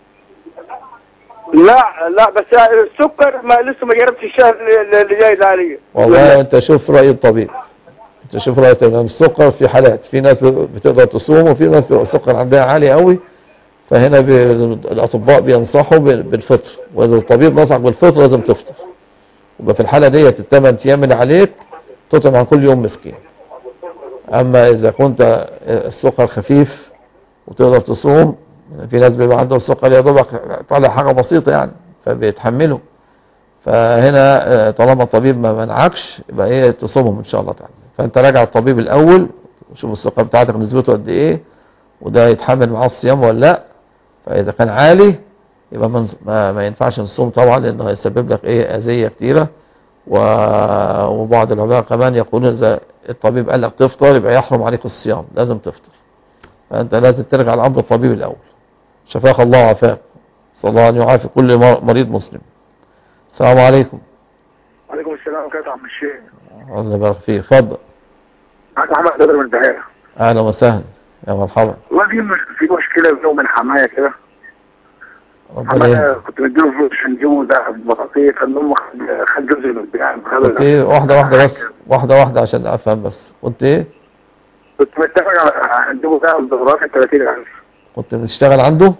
لا لا بس السكر ما لسه ما جربتش الشهر اللي اللي جاي ده عليا والله انت شوف رأي الطبيب انت شوف رأي الطبيب لأن السكر في حالات في ناس بتقدر تصوم وفي ناس بيبقى السكر عندها عالي قوي فهنا بي... الاطباء بينصحوا بال- بالفطر واذا الطبيب نصحك بالفطر لازم تفطر يبقى في الحالة ديت الثمان ايام اللي عليك تطعم عن كل يوم مسكين اما اذا كنت السكر خفيف وتقدر تصوم في ناس بيبقى عندهم السكر يا دوبك طالع حاجة بسيطة يعني فبيتحملوا فهنا آه، طالما الطبيب ما منعكش يبقى ايه تصومهم ان شاء الله تعالى فانت راجع الطبيب الاول وشوف السكر بتاعتك نسبته قد ايه وده يتحمل معاه الصيام ولا لا فاذا كان عالي يبقى ما, ما, ما ينفعش نصوم طبعا لانه هيسبب لك ايه اذيه كتيره و- وبعض العلماء كمان يقولون إذا الطبيب قال لك تفطر يبقى يحرم عليك الصيام لازم تفطر فأنت لازم ترجع لأمر الطبيب الأول شفاك الله وعافاك صلى الله أن يعافي كل مر- مريض مسلم السلام عليكم وعليكم السلام ورحمة الله يا عم الشيخ الله يبارك فيك اتفضل معك محمد بدر من البحيرة أهلا وسهلا يا مرحبا والله في مش في مشكلة بيني وبين حماية كده ربنا حماية يهديك. كنت مديله فلوس عشان يجيبه ده بطاطية كان أمه خد خد جزء من البيع كنت ايه واحدة واحدة بس واحدة واحدة عشان أفهم بس كنت ايه كنت متفق على نجيبه ده بدورات 30000 كنت بتشتغل عنده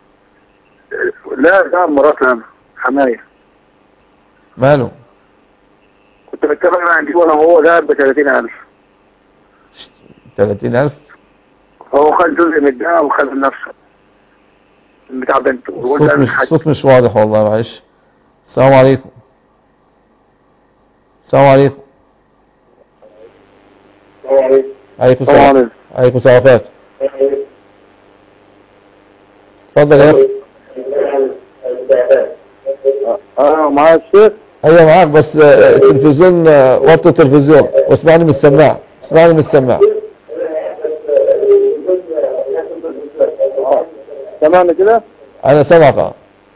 لا ده مرات أنا حماية ماله كنت متفق على نجيبه أنا وهو ده ب 30000 30000 هو خد جزء من الدهب وخد لنفسه بتاع بنته وقلت الصوت أنا مش الحاج الصوت مش واضح والله معلش السلام عليكم السلام عليكم عليكم السلام السلام عليكم. عليكم السلام ورحمة اتفضل يا اخي اه معايا الشيخ ايوه معاك بس آه، التلفزيون آه، وطي التلفزيون واسمعني من السماعة اسمعني من السماعة سامعني كده انا سامعك اه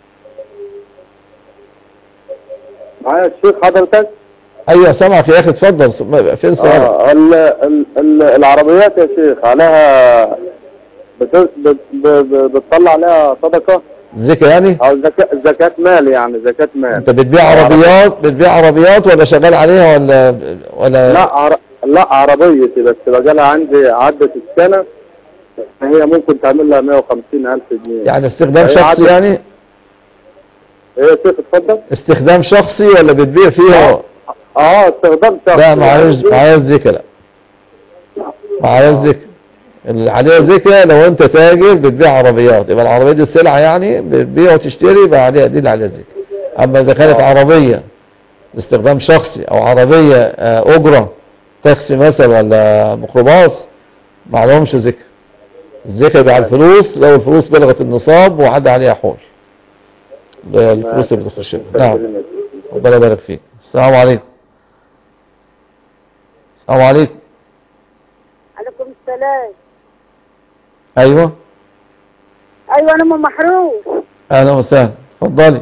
معايا الشيخ حضرتك ايوه سامعك يا اخي اتفضل س- ما- فين سؤالك آه ال ال ال العربيات يا شيخ عليها بت- بت- ب- ب- بتطلع عليها صدقة زكاة يعني او زكاة زكاة مال يعني زكاة مال انت بتبيع عربيات بتبيع عربيات ولا شغال عليها ولا ولا لا عر... لا عربيتي بس بقالها عندي عدت السنة هي ممكن تعمل لها 150 ألف جنيه يعني استخدام هي شخصي عدت- يعني ايه يا شيخ اتفضل استخدام شخصي ولا بتبيع فيها اه استخدام شخصي لا معايز معايز ذكر لا معايز ذكر اللي عليها ذكر لو انت تاجر بتبيع عربيات يبقى العربية دي سلعة يعني بتبيع وتشتري يبقى عليها دي اللي عليها ذكر اما اذا كانت عربية لاستخدام شخصي او عربية آه، اجرة تاكسي مثلا ولا ميكروباص ما عليهمش ذكر الذكر يبقى على الفلوس لو الفلوس بلغت النصاب وعدى عليها حول الفلوس اللي بتخش نعم ربنا يبارك فيك السلام عليكم السلام عليكم عليكم السلام ايوه ايوه انا ام محروس اهلا وسهلا اتفضلي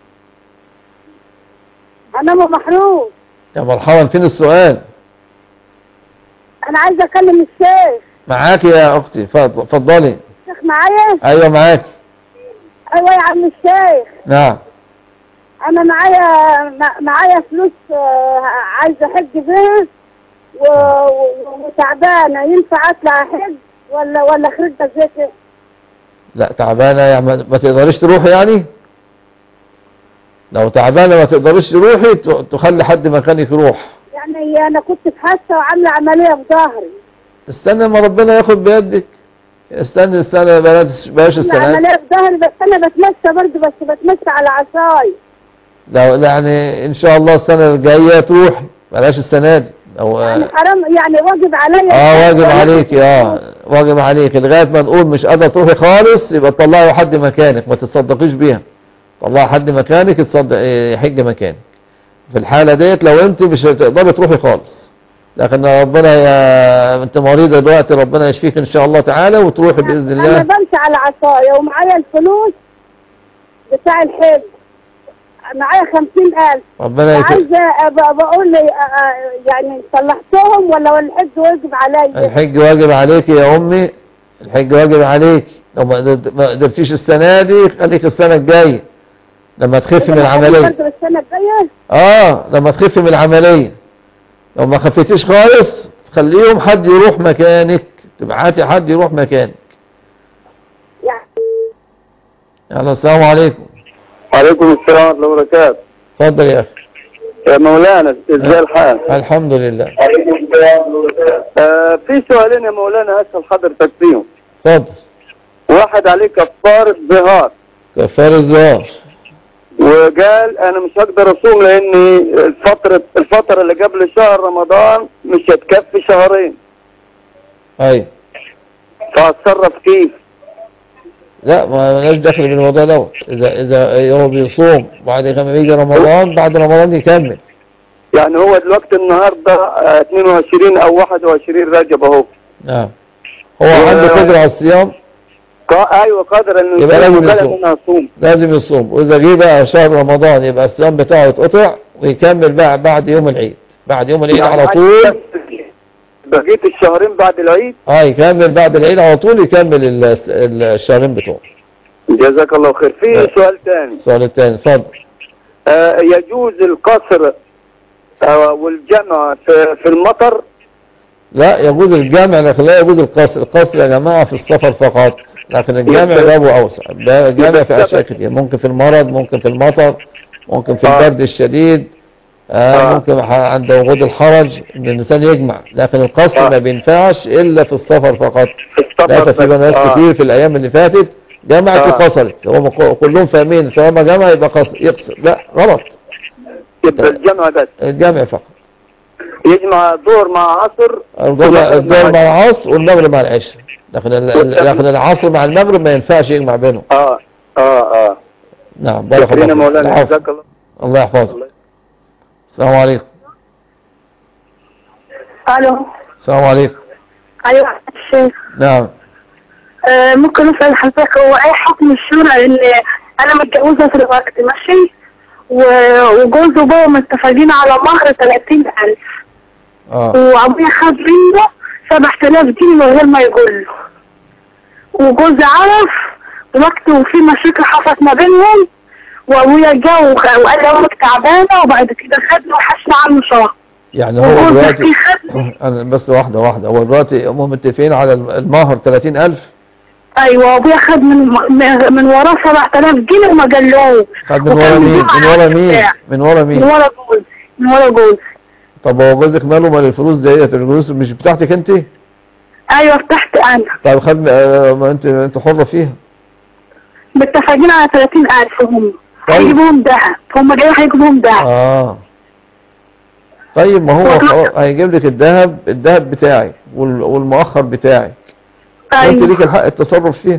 انا ام محروس يا مرحبا فين السؤال انا عايزه اكلم الشيخ معاك يا اختي فض- اتفضلي الشيخ معايا ايوه معاك ايوه يا عم الشيخ نعم انا معايا مع- معايا فلوس آه، عايزه احج بيه و- و- وتعبانه ينفع اطلع احج ولا ولا خرجت زي كده لا تعبانه يعني ما ما تقدريش تروحي يعني لو تعبانه ما تقدريش تروحي ت- تخلي حد مكانك يروح يعني انا كنت في حادثه وعامله عمليه في ظهري استنى ما ربنا ياخد بيدك استنى استنى بلاش بلاش عامله السنه دي. عمليه في ظهري بس انا بتمشى برضه بس بتمشى على عصاي لو يعني ان شاء الله السنه الجايه تروحي بلاش السنه دي لو يعني حرام يعني واجب عليا اه واجب عليك اه واجب عليك لغايه ما نقول مش قادره تروحي خالص يبقى تطلعي حد مكانك ما تتصدقيش بيها طلعي حد مكانك يتصدق إيه، يحج مكانك في الحاله ديت لو انت مش هتقدري تروحي خالص لكن ربنا يا انت مريضه دلوقتي ربنا يشفيك ان شاء الله تعالى وتروحي باذن انا الله بمشي على عصايا ومعايا الفلوس بتاع الحج معايا خمسين ألف ربنا يك... عايزة أبقى بقول لي آه، آه، يعني صلحتهم ولا ولا الحج واجب عليا الحج واجب عليك يا امي الحج واجب عليك لو ما قدرت- ما قدرتيش السنه دي خليك السنه الجايه لما تخفي من العمليه برضه السنة الجاية اه لما تخفي من العملية لو ما خفيتيش خالص خليهم حد يروح مكانك تبعتي حد يروح مكانك يعني يلا السلام عليكم وعليكم السلام ورحمة الله وبركاته اتفضل يا اخي يا مولانا ازاي الحال الحمد لله آه في سؤالين يا مولانا اسال حضرتك فيهم اتفضل واحد عليه كفارة ظهار كفار الزهار وقال انا مش هقدر اصوم لاني الفترة الفترة اللي قبل شهر رمضان مش هتكفي شهرين اي فاتصرف كيف لا ما لناش دخل بالموضوع دوت اذا اذا هو بيصوم بعد كما بيجي رمضان بعد رمضان يكمل يعني هو دلوقتي النهارده آه، 22 او 21 رجب اهو نعم هو عنده قدرة على الصيام قا- ايوه قادر انه يبقى يصوم لازم وقال يصوم. انه يصوم لازم يصوم وإذا جه بقى شهر رمضان يبقى الصيام بتاعه يتقطع ويكمل بقى بعد يوم العيد بعد يوم العيد يعني على طول بقيت الشهرين بعد العيد اه يكمل بعد العيد على طول يكمل ال- ال- الشهرين بتوعه جزاك الله خير في سؤال ثاني السؤال الثاني اتفضل آه، يجوز القصر آه، والجمع في, في المطر لا يجوز الجامع لكن لا يجوز القصر القصر يا جماعة في السفر فقط لكن الجامع بابه أوسع ده الجامع في أشياء كتير ممكن في المرض ممكن في المطر ممكن في البرد الشديد آه ممكن ح- عند وجود الحرج ان الانسان يجمع لكن القصر ما بينفعش الا في السفر فقط للاسف في ناس آه. كتير في الايام اللي فاتت جمعت آه. وقصرت هم ك- كلهم فاهمين طالما جمع يبقى قصر يقصر لا غلط يبقى الجمع بس الجمع فقط يجمع ظهر مع عصر الجمع الظهر مع العصر والمغرب مع العشاء لكن ال- ال- لكن العصر مع المغرب ما ينفعش يجمع بينهم اه اه اه نعم بارك الله شكرا فيك. مولانا العفو. جزاك الله الله يحفظك السلام عليكم الو السلام عليكم ايوه الشيخ نعم آه ممكن اسال حضرتك هو ايه حكم الشورى ان انا متجوزه في الوقت ماشي و- وجوزي وبابا متفقين على مهر 30000 اه وابويا خد منه 7000 جنيه من غير ما يقول له وجوزي عرف دلوقتي وفي مشاكل حصلت ما بينهم وابويا جه وخ- وقال لي امك تعبانه وبعد كده خدني وحشنا عنه شهر يعني هو وجوزي دلوقتي في خدني أنا بس واحدة واحدة هو دلوقتي هم متفقين على المهر 30000 ايوه ابويا خد من من, من وراه 7000 جنيه وما قالوش خد من ورا وكان مين بيجيب من ورا على مين البتاع. من ورا من مين ورا جوزي من ورا جوزي طب هو جوزك ماله مال الفلوس ديت الفلوس مش بتاعتك انت ايوه فتحت انا طب خد آه، ما انت انت حرة فيها متفقين على 30000 هم طيب. هيجيبوهم دهب هم جايين هيجيبوهم دهب اه طيب ما هو خلاص هيجيب لك الذهب الذهب بتاعك وال- والمؤخر بتاعك وانت أيوة. ليك الحق التصرف فيها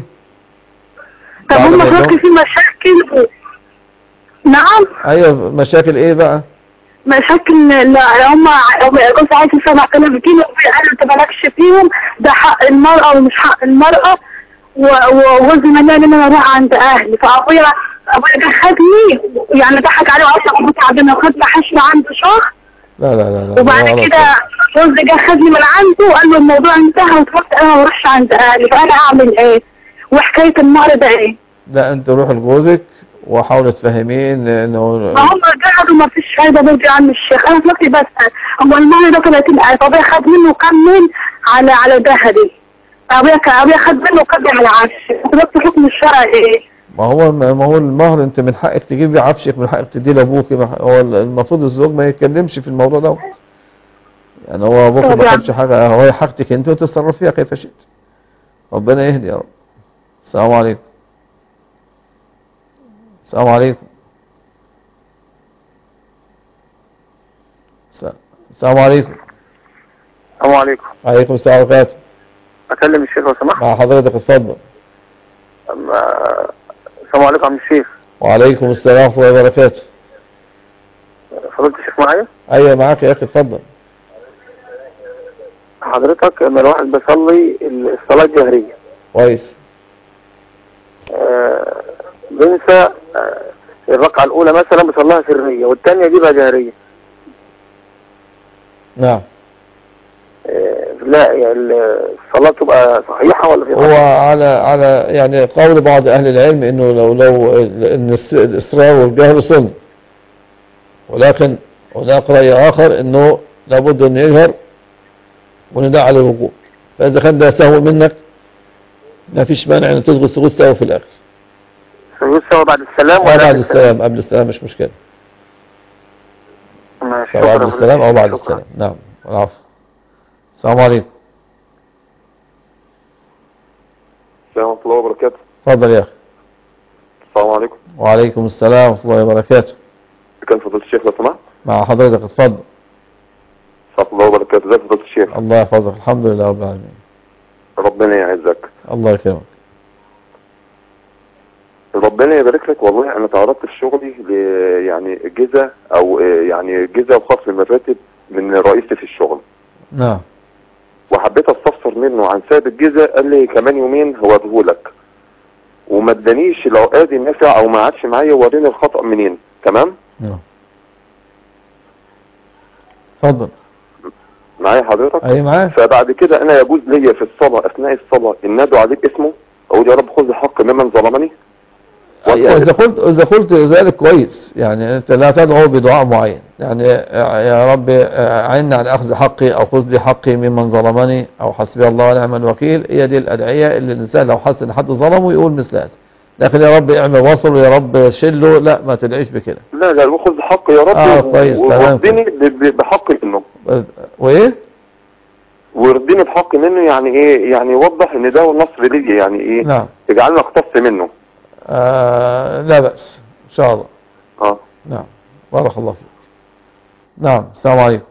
طب بعد هم ما دلوقتي يدوم- في مشاكل و... نعم ايوه مشاكل ايه بقى مشاكل لا هم هم جوز عايز 7000 جنيه وابويا قال له انت مالكش فيهم ده حق المرأة ومش حق المرأة و- وجوزي منعني ان انا اروح عند اهلي فابويا ابويا ده خدني يعني ضحك عليه وقال لي ابويا تعبانه وخدني حشر عنده شهر لا لا لا لا وبعد غلط. كده جوزي جه خدني من عنده وقال له الموضوع انتهى وتروح انا ما اروحش عند اهلي فانا اعمل ايه وحكايه المهر ده ايه لا انت روح لجوزك وحاول تفهميه ان انه ما هم قعدوا ما فيش فايده برضه يا عم الشيخ انا دلوقتي بسال هو المهر ده 30000 ابويا خد منه كمل على على ذهبي ابويا ك- ابويا خد منه كمل على عفش دلوقتي حكم الشرع ايه؟ ما هو ما هو المهر انت من حقك تجيبي عفشك من حقك تديه لابوك ما- هو المفروض الزوج ما يتكلمش في الموضوع دوت يعني هو ابوك طب ما يعني- خدش حاجه هو حاجتك انت وتتصرف فيها كيف شئت ربنا يهدي يا رب السلام عليكم السلام عليكم الس- السلام عليكم السلام عليكم وعليكم السلام ورحمه الله اكلم الشيخ لو سمحت مع حضرتك اتفضل أما- السلام عليكم عم الشيخ وعليكم السلام ورحمه الله وبركاته فضلت الشيخ معايا ايوه معاك يا اخي اتفضل حضرتك لما الواحد بيصلي الصلاة الجهرية كويس آه، بنسى آه، الركعة الأولى مثلا بصليها سرية والثانية دي بقى جهرية نعم آه، لا يعني الصلاة تبقى صحيحة ولا في هو على على يعني قول بعض اهل العلم انه لو لو ان الس- الاصرار والجهر سنه ولكن هناك راي اخر انه لابد ان يجهر ونداء على الوقوع فاذا كان ده سهو منك ما فيش مانع ان تسجد سجود سهو في الاخر سجود سوا بعد السلام أو ولا بعد قبل السلام قبل السلام مش مشكله ماشي، سواء قبل شكرا السلام او بعد شكرا. السلام نعم العفو السلام عليكم السلام ورحمة الله وبركاته اتفضل يا اخي السلام عليكم وعليكم السلام ورحمه الله وبركاته كان فضيلة الشيخ لو سمحت مع حضرتك اتفضل السلام الله وبركاته ازيك فضيلة الشيخ الله يحفظك الحمد لله رب العالمين ربنا يعزك الله يكرمك ربنا يبارك لك والله انا تعرضت في شغلي ل يعني جزء او آه، يعني جزء وخصم من الراتب من رئيسي في الشغل نعم وحبيت استفسر منه عن سبب الجزء قال لي كمان يومين هوريهولك وما ادانيش العقاد النافع او ما عادش معايا وريني الخطأ منين تمام نعم اتفضل معايا حضرتك اي معاك فبعد كده انا يجوز ليا في الصلاة اثناء الصلاة ان ادعو عليه باسمه اقول يا رب خذ حق ممن ظلمني إذا قلت إذا قلت ذلك كويس يعني أنت لا تدعو بدعاء معين يعني يا رب أعني عن أخذ حقي أو خذ لي حقي ممن ظلمني أو حسبي الله ونعم الوكيل هي دي الأدعية اللي الإنسان لو حس إن حد ظلمه يقول مثل هذا لكن يا رب اعمل وصل ويا رب شله لا ما تدعيش بكده لا لا وخذ حق يا رب آه، كويس، تمام. وارضيني ب- ب- بحق منه وإيه؟ وارضيني بحق منه يعني ايه يعني وضح ان ده النصر ليا يعني ايه نعم تجعلني اقتص منه آه لا بأس إن شاء الله اه نعم بارك الله فيك نعم السلام عليكم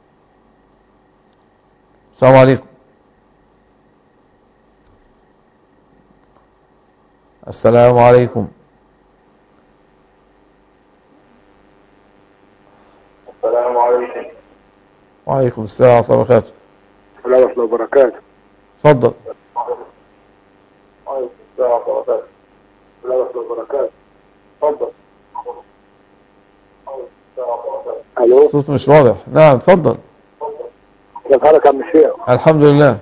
السلام عليكم السلام عليكم السلام عليكم وعليكم السلام ورحمة الله وبركاته ورحمة الله وبركاته اتفضل وعليكم السلام ورحمة الله وبركاته اتفضل الو الصوت مش واضح نعم اتفضل كيف حالك يا عم الشيخ؟ الحمد لله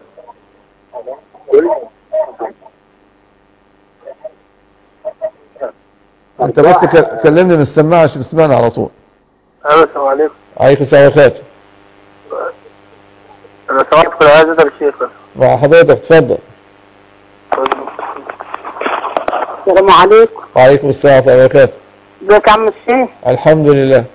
انت بس ك- كلمني من السماعة عشان تسمعنا على طول الو السلام عليكم عليكم السلام وبركاته انا سمعت في العزة الشيخ مع حضرتك اتفضل السلام عليكم وعليكم السلام ورحمة الله وبركاته ازيك يا عم الشيخ الحمد لله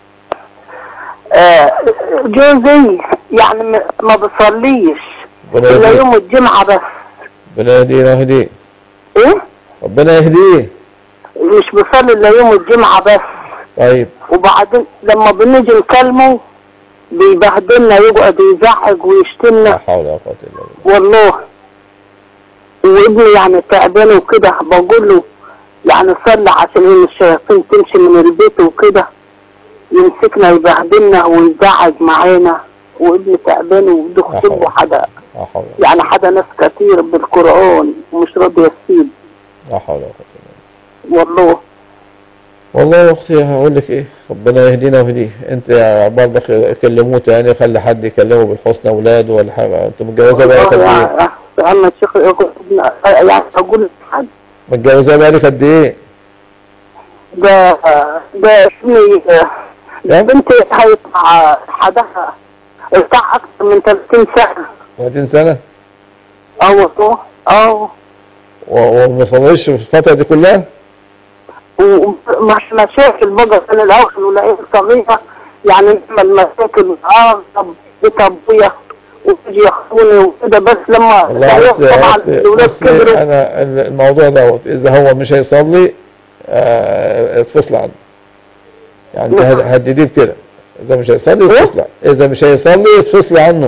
آه، جوزي يعني م- ما بصليش ربنا الا يهديه يوم الجمعة بس ربنا يهديه ويهديه ايه ربنا يهديه مش بيصلي الا يوم الجمعة بس طيب وبعدين لما بنيجي نكلمه بيبهدلنا يقعد يزعق ويشتمنا لا حول ولا قوة الا بالله والله وابني يعني تعبان وكده بقول له يعني صلي عشان ان الشياطين تمشي من البيت وكده يمسكنا يبهدلنا ويزعج معانا وابني تعبان وبده خطيب حدا لا حول يعني حدا ناس كتير بالقرآن ومش راضي يسيب لا حول ولا قوة الا بالله والله والله يا اختي هقول لك ايه ربنا يهدينا ويهديه انت يا برضك كلموه تاني خلي حد يكلمه بالحسنى اولاده ولا حاجه انت متجوزه بقالك قد والله ايه يا عم الشيخ يقول- يعني اقول لحد متجوزه بقالك قد ايه ده ده اسمي بنتي هيطلع حدها بتاع اكتر من 30 سنة 30 سنه اه والله اه و- وما صليش في الفتره دي كلها ومش مشاكل بقى من الاول ولقيت صغيرة يعني نعمل مشاكل اه طب بيت ابويا ويجي ياخدوني وكده بس لما والله لقيت بس طبعا بس- الاولاد بس كبروا انا الموضوع دوت اذا هو مش هيصلي آه، اتفصل عنه يعني نعم. هد- هدديه بكده اذا مش هيصلي اتفصل اذا مش هيصلي اتفصل عنه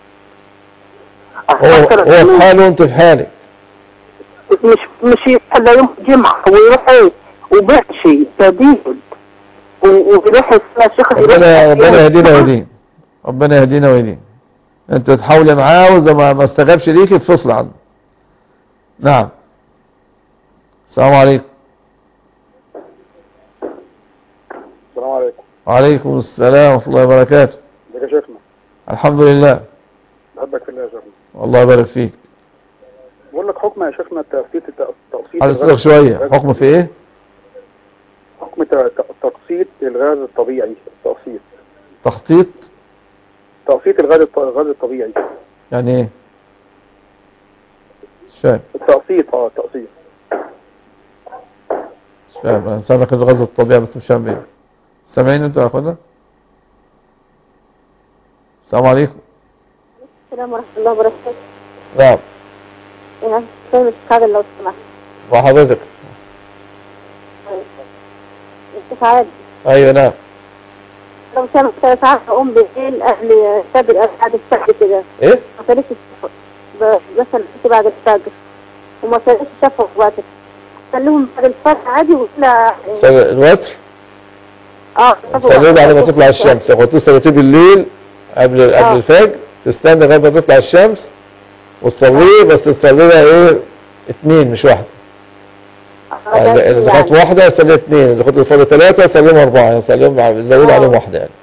هو هو في حاله وانت في حالك مش مش يحل يوم الجمعة ويروح ايه وبيحشي شديد و- ويروح السنة شيخ ربنا ربنا يهدينا ويهديه ربنا يهدينا ويهديه انت تحاول معاه واذا ما ما استجابش ليك اتفصل عنه نعم السلام عليكم السلام عليكم وعليكم السلام ورحمة الله وبركاته ازيك يا شيخنا الحمد لله بحبك في الله يا شيخنا والله يبارك فيك بقول لك حكم يا شيخنا تقسيط تقسيط عايز اسالك شوية حكم في ايه حكم ت- ت- تقسيط الغاز الطبيعي تقسيط تخطيط تقسيط الغاز الط- الغاز الطبيعي يعني ايه مش فاهم التقسيط اه التقسيط مش فاهم انا سامعك الغاز الطبيعي بس مش فاهم ايه سامعين انتوا يا اخوانا السلام عليكم السلام ورحمة الله وبركاته نعم أنا فاهم السعادة لو سمحت مع حضرتك أنت سعادة ايوه نعم لو سمحت أنا ساعات أقوم بالليل قبل سابق بعد الفجر كده ايه ما صليتش الشفق ب- مثلا كنت بعد الفجر وما صليتش الشفق بعد اصليهم بعد الفجر عادي ولا صلاة الوتر اه صلي بعد ما تطلع الشمس لو كنت صليتيه بالليل قبل قبل آه. الفجر تستنى لغايه ما تطلع الشمس وتصليه بس تصليها ايه اتنين مش واحده يعني اذا كانت واحده صلي اتنين اذا كنت تصلي ثلاثه صليهم اربعه يعني صليهم زود آه. عليهم واحده يعني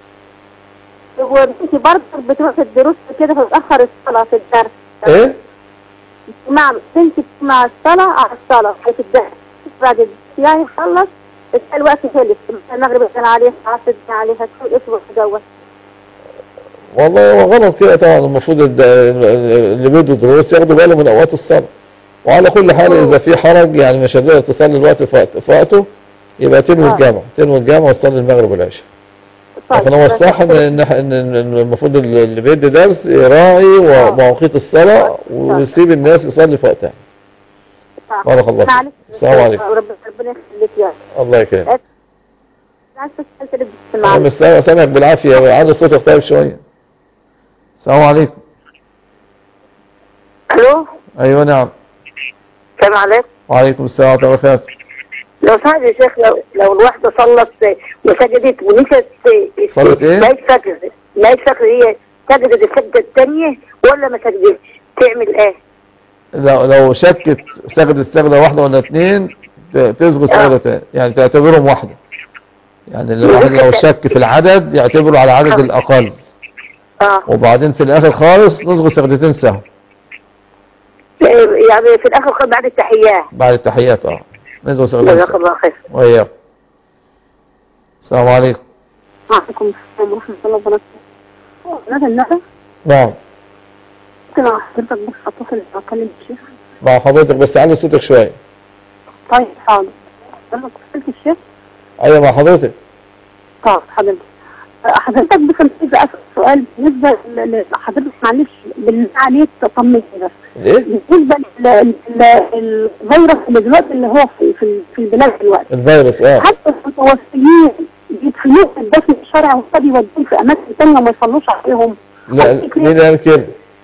وبنتي برضه بتروح الدروس كده فتأخر الصلاة في الدرس ايه مع بنتي مع الصلاة على الصلاة في الدرس بعد الدرس يعني خلص تلاقي الوقت خلص المغرب يدخل عليها العصر يدخل عليها طول الأسبوع دوت والله هو غلط كده طبعا المفروض الد- اللي بيدوا دروس ياخدوا بالهم من اوقات الصلاه وعلى كل حال اذا في حرج يعني مش هتقدر تصلي الوقت في وقت- في وقته يبقى تنوي آه. الجامع تنوي الجامع وتصلي المغرب والعشاء لكن هو الصح ان ان إن- إن المفروض اللي بيدي درس يراعي ومواقيت الصلاه ويسيب الناس يصلي في وقتها بارك الله فيك. معلش السلام عليكم ربنا ربنا يخليك يا الله يكرمك عايز تسأل تلبس انا معلش مستمع سامعك بالعافيه عن صوتك طيب شويه السلام عليكم الو ايوه نعم السلام عليكم وعليكم السلام ورحمه الله وبركاته لو سمحت يا شيخ لو لو الواحدة صلت وسجدت ونسيت صلت إيه؟ ما يتفكر ما يتفكر هي سجدت السجدة الثانية ولا ما سجدتش تعمل ايه؟ لو لو شكت سجدت سجدة واحدة ولا اتنين ت- تسجد سجدة تاني يعني تعتبرهم واحدة يعني الواحد لو شك في العدد يعتبره على العدد الأقل اه وبعدين في الآخر خالص نسجد سجدتين سهو يعني في الاخر خالص بعد التحيات بعد التحيات اه نسجد سجدتين جزاك سهو الله خير وإياكم السلام عليكم وعليكم السلام ورحمة الله وبركاته ندى الندى نعم ممكن حضرتك بس اتصل اكلم الشيخ مع حضرتك بس علي صوتك شوية طيب حاضر انا اتصلت الشيخ أيوة مع حضرتك طيب حضرتك حضرتك بس أنا عايزة اسال سؤال بالنسبه ل- لحضرتك معلش بالله عليك تطمني بس إيه؟ بالنسبه لل- لل- للفيروس اللي دلوقتي اللي هو في في, في البلاد دلوقتي الفيروس اه حتى المتوفيين بيدفنوهم في الدفن الشرعي وقد يودوهم في اماكن ثانيه ما يصلوش عليهم لا مين قال كده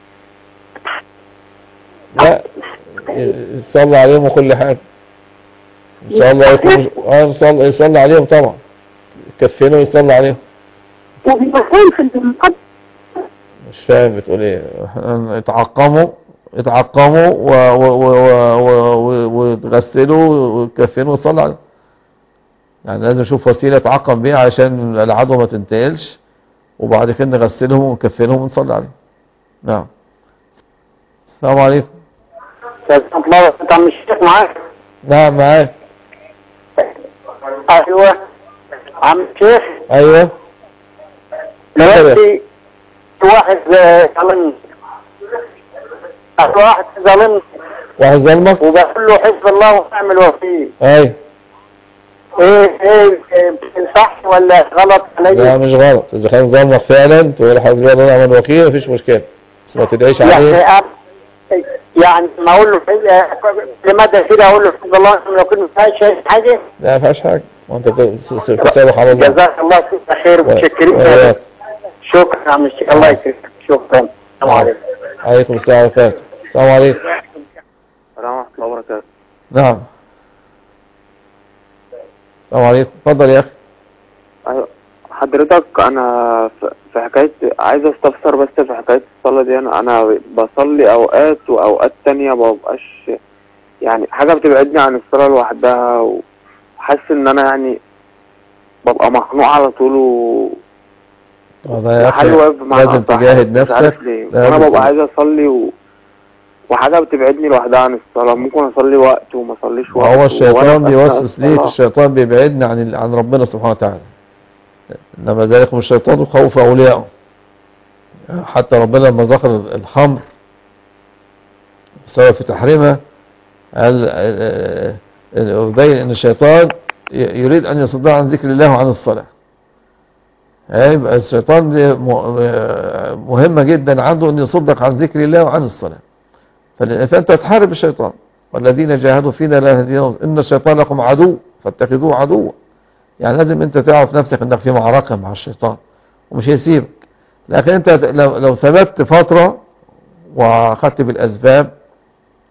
لا يصلي عليهم وكل حاجة ان شاء الله يكون اه يصلي يصلي عليهم طبعا يكفنوا ويصلي عليهم وبيبقون في المقدس مش فاهم بتقول ايه اتعقموا اتعقموا و- و- و- و- و- وتغسلوا وتكفنوا وتصلي عليهم يعني لازم نشوف وسيلة اتعقم بيها عشان العدوى ما تنتقلش وبعد كده نغسلهم ونكفنهم ونصلي عليهم نعم السلام عليكم استاذ الله انت عم الشيخ معاك نعم معاك ايوه عم الشيخ ايوه دلوقتي في واحد آه، ظلمني في واحد ظلمني واحد ظلمك وبقول له حزب الله ونعم الوكيل اي ايه ايه إيه، صح ولا غلط لا علي مش غلط اذا كان ظلمك فعلا تقول حسبي الله ونعم الوكيل مفيش مشكله بس ما تدعيش يعني عليه أب- يعني ما اقول له حزب- آه، لماذا كده اقول له حزب الله ونعم الوكيل ما فيهاش أي حاجه لا ما فيهاش حاجه وانت تسابح على الله جزاك الله كل خير ومتشكرين وإياك. شكرا يا عم الشيخ الله يكرمك شكرا السلام عليكم عليكم السلام ورحمه الله السلام عليكم ورحمة الله وبركاته نعم السلام عليكم اتفضل يا اخي أيوة. حضرتك انا ف- في حكاية عايز استفسر بس في حكاية الصلاة دي انا انا بصلي اوقات واوقات تانية مبقاش يعني حاجة بتبعدني عن الصلاة لوحدها وحاسس ان انا يعني ببقى مخنوق على طول و والله يا حل اخي واقف مع لازم الأصح. تجاهد مش عارف نفسك ليه لازم وانا ببقى تج- عايز اصلي و... وحاجة بتبعدني لوحدها عن الصلاة ممكن اصلي وقت وما اصليش وقت هو وأنا الشيطان في بيوسوس أثناء ليك الصلاة. الشيطان بيبعدنا عن عن ربنا سبحانه وتعالى انما ذلكم الشيطان خوف اوليائه حتى ربنا لما ذكر الخمر سواء في تحريمها قال آه، آه، يبين ان الشيطان ي- يريد ان يصدها عن ذكر الله وعن الصلاه يبقى الشيطان دي م- آه، مهمه جدا عنده ان يصدك عن ذكر الله وعن الصلاه فل- فانت تحارب الشيطان والذين جاهدوا فينا لا يهديهم ان الشيطان لكم عدو فاتخذوه عدوا يعني لازم انت تعرف نفسك انك في معركة مع الشيطان ومش هيسيبك لكن انت لو, لو ثبت فترة واخدت بالاسباب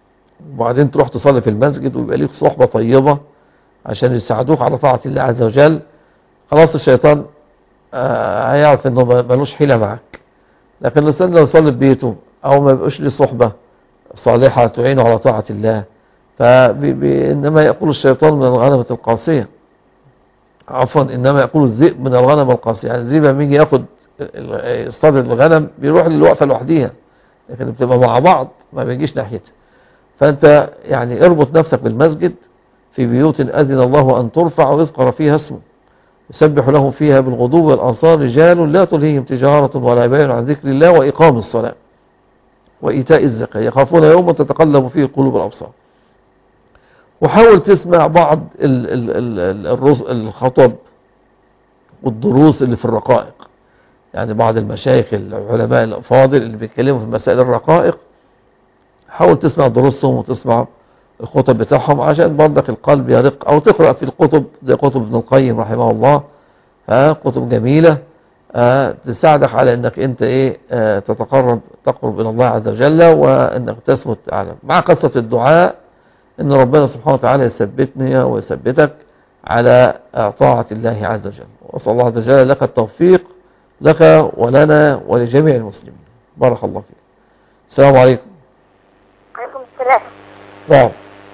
وبعدين تروح تصلي في المسجد ويبقى ليك صحبة طيبة عشان يساعدوك على طاعة الله عز وجل خلاص الشيطان آه، هيعرف انه ما- ملوش حيلة معك لكن الانسان لو يصلي في بيته او ما يبقاش ليه صحبة صالحة تعينه على طاعة الله فإنما يقول الشيطان من الغنمة القاسية عفوا إنما يقول الذئب من الغنم القاسية يعني الذئب لما يجي ياخد ال- يصطاد الغنم بيروح للوقفة لوحديها لكن بتبقى مع بعض ما بيجيش ناحيتها فأنت يعني اربط نفسك بالمسجد في بيوت أذن الله أن ترفع ويذكر فيها اسمه يسبح لهم فيها بالغدو والآصال رجال لا تلهيهم تجارة ولا بيع عن ذكر الله وإقام الصلاة وإيتاء الزكاة يخافون يوما تتقلب فيه القلوب والأبصار وحاول تسمع بعض ال ال ال ال الرز الخطب والدروس اللي في الرقائق يعني بعض المشايخ العلماء الأفاضل اللي بيتكلموا في مسائل الرقائق حاول تسمع دروسهم وتسمع الخطب بتاعهم عشان برضك القلب يرق أو تقرأ في الكتب زي كتب ابن القيم رحمه الله ها كتب جميلة آه، تساعدك على انك انت ايه آه، تتقرب تقرب الى الله عز وجل وانك تثبت على مع قصة الدعاء ان ربنا سبحانه وتعالى يثبتني ويثبتك على آه، طاعة الله عز وجل واسأل الله عز وجل لك التوفيق لك ولنا ولجميع المسلمين بارك الله فيك السلام عليكم عليكم السلام نعم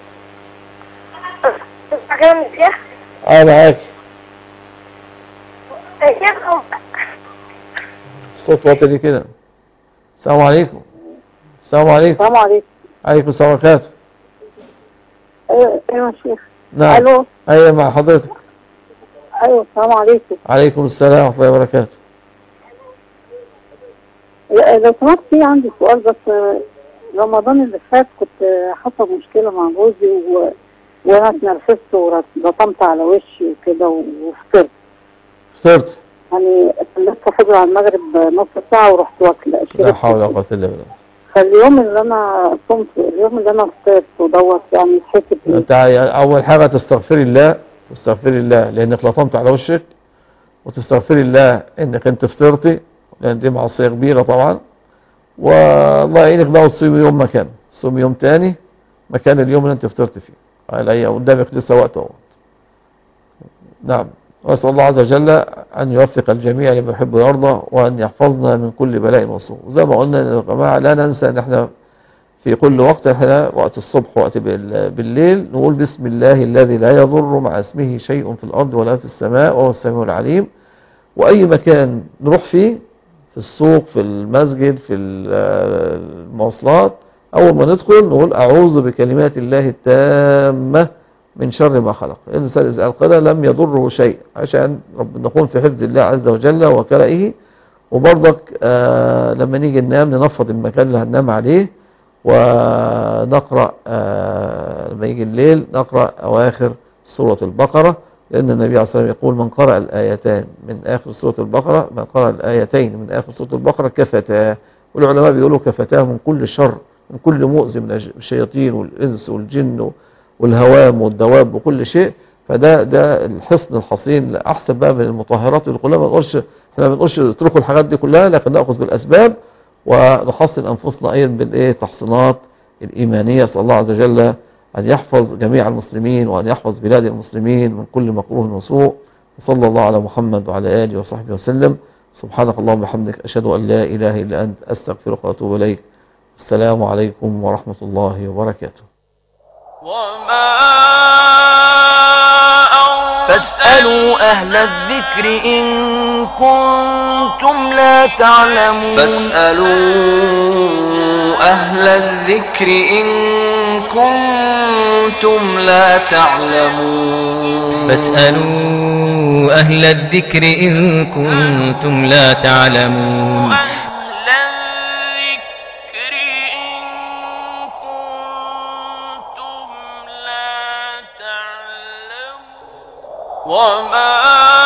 أغاني شيخ انا معاك شيخ الصوت واطي كده السلام عليكم السلام عليكم السلام عليكم عليكم السلام وبركاته ايوه ايوه يا شيخ نعم الو ايوه مع حضرتك ايوه السلام عليكم عليكم السلام ورحمة الله وبركاته لا، لو سمحت في عندي سؤال بس آه، رمضان اللي فات كنت آه، حصل مشكلة مع جوزي و... وانا اتنرفزت ورطمت على وشي وكده وفطرت فطرت يعني لسه فجر على المغرب نص ساعة ورحت واكلة لا شربت حول ولا قوة الا بالله فاليوم اللي انا صمت اليوم اللي انا فطرت ودوت يعني حسيت بيه. انت اول حاجة تستغفري الله تستغفري الله لانك لطمت على وشك وتستغفري الله انك انت فطرتي لان دي معصية كبيرة طبعا والله يعينك بقى وتصومي يوم مكان تصومي يوم تاني مكان اليوم اللي انت فطرت فيه هلاقي قدامك لسه وقت اهو نعم واسال الله عز وجل ان يوفق الجميع لما يحب ويرضى وان يحفظنا من كل بلاء وسوء زي ما قلنا يا جماعه لا ننسى ان احنا في كل وقت احنا وقت الصبح وقت بال- بالليل نقول بسم الله الذي لا يضر مع اسمه شيء في الارض ولا في السماء وهو السميع العليم واي مكان نروح فيه في السوق في المسجد في ال- المواصلات اول ما ندخل نقول اعوذ بكلمات الله التامه من شر ما خلق الإنسان إذا ألقنا لم يضره شيء عشان رب نكون في حفظ الله عز وجل وكرائه وبرضك آه لما نيجي ننام ننفض المكان اللي هننام عليه ونقرأ آه لما يجي الليل نقرأ أواخر سورة البقرة لأن النبي عليه الصلاة والسلام يقول من قرأ الآيتان من آخر سورة البقرة من قرأ الآيتين من آخر سورة البقرة كفتاه والعلماء بيقولوا كفتاه من كل شر من كل مؤذي من الشياطين والإنس والجن والهوام والدواب وكل شيء فده ده الحصن الحصين احسن بقى من المطهرات اللي كلها ما نقولش احنا ما بنقولش اتركوا الحاجات دي كلها لكن ناخذ بالاسباب ونحصن انفسنا ايضا بالايه تحصينات الايمانيه اسال الله عز وجل ان يحفظ جميع المسلمين وان يحفظ بلاد المسلمين من كل مكروه وسوء وصلى الله على محمد وعلى اله وصحبه وسلم سبحانك اللهم وبحمدك اشهد ان لا اله الا انت استغفرك واتوب اليك السلام عليكم ورحمه الله وبركاته فاسألوا أهل الذكر إن كنتم لا تعلمون فاسألوا أهل الذكر إن كنتم لا تعلمون فاسألوا أهل الذكر إن كنتم لا تعلمون وما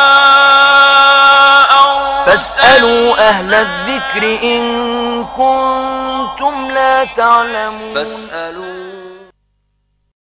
فاسألوا أهل الذكر إن كنتم لا تعلمون فاسألوا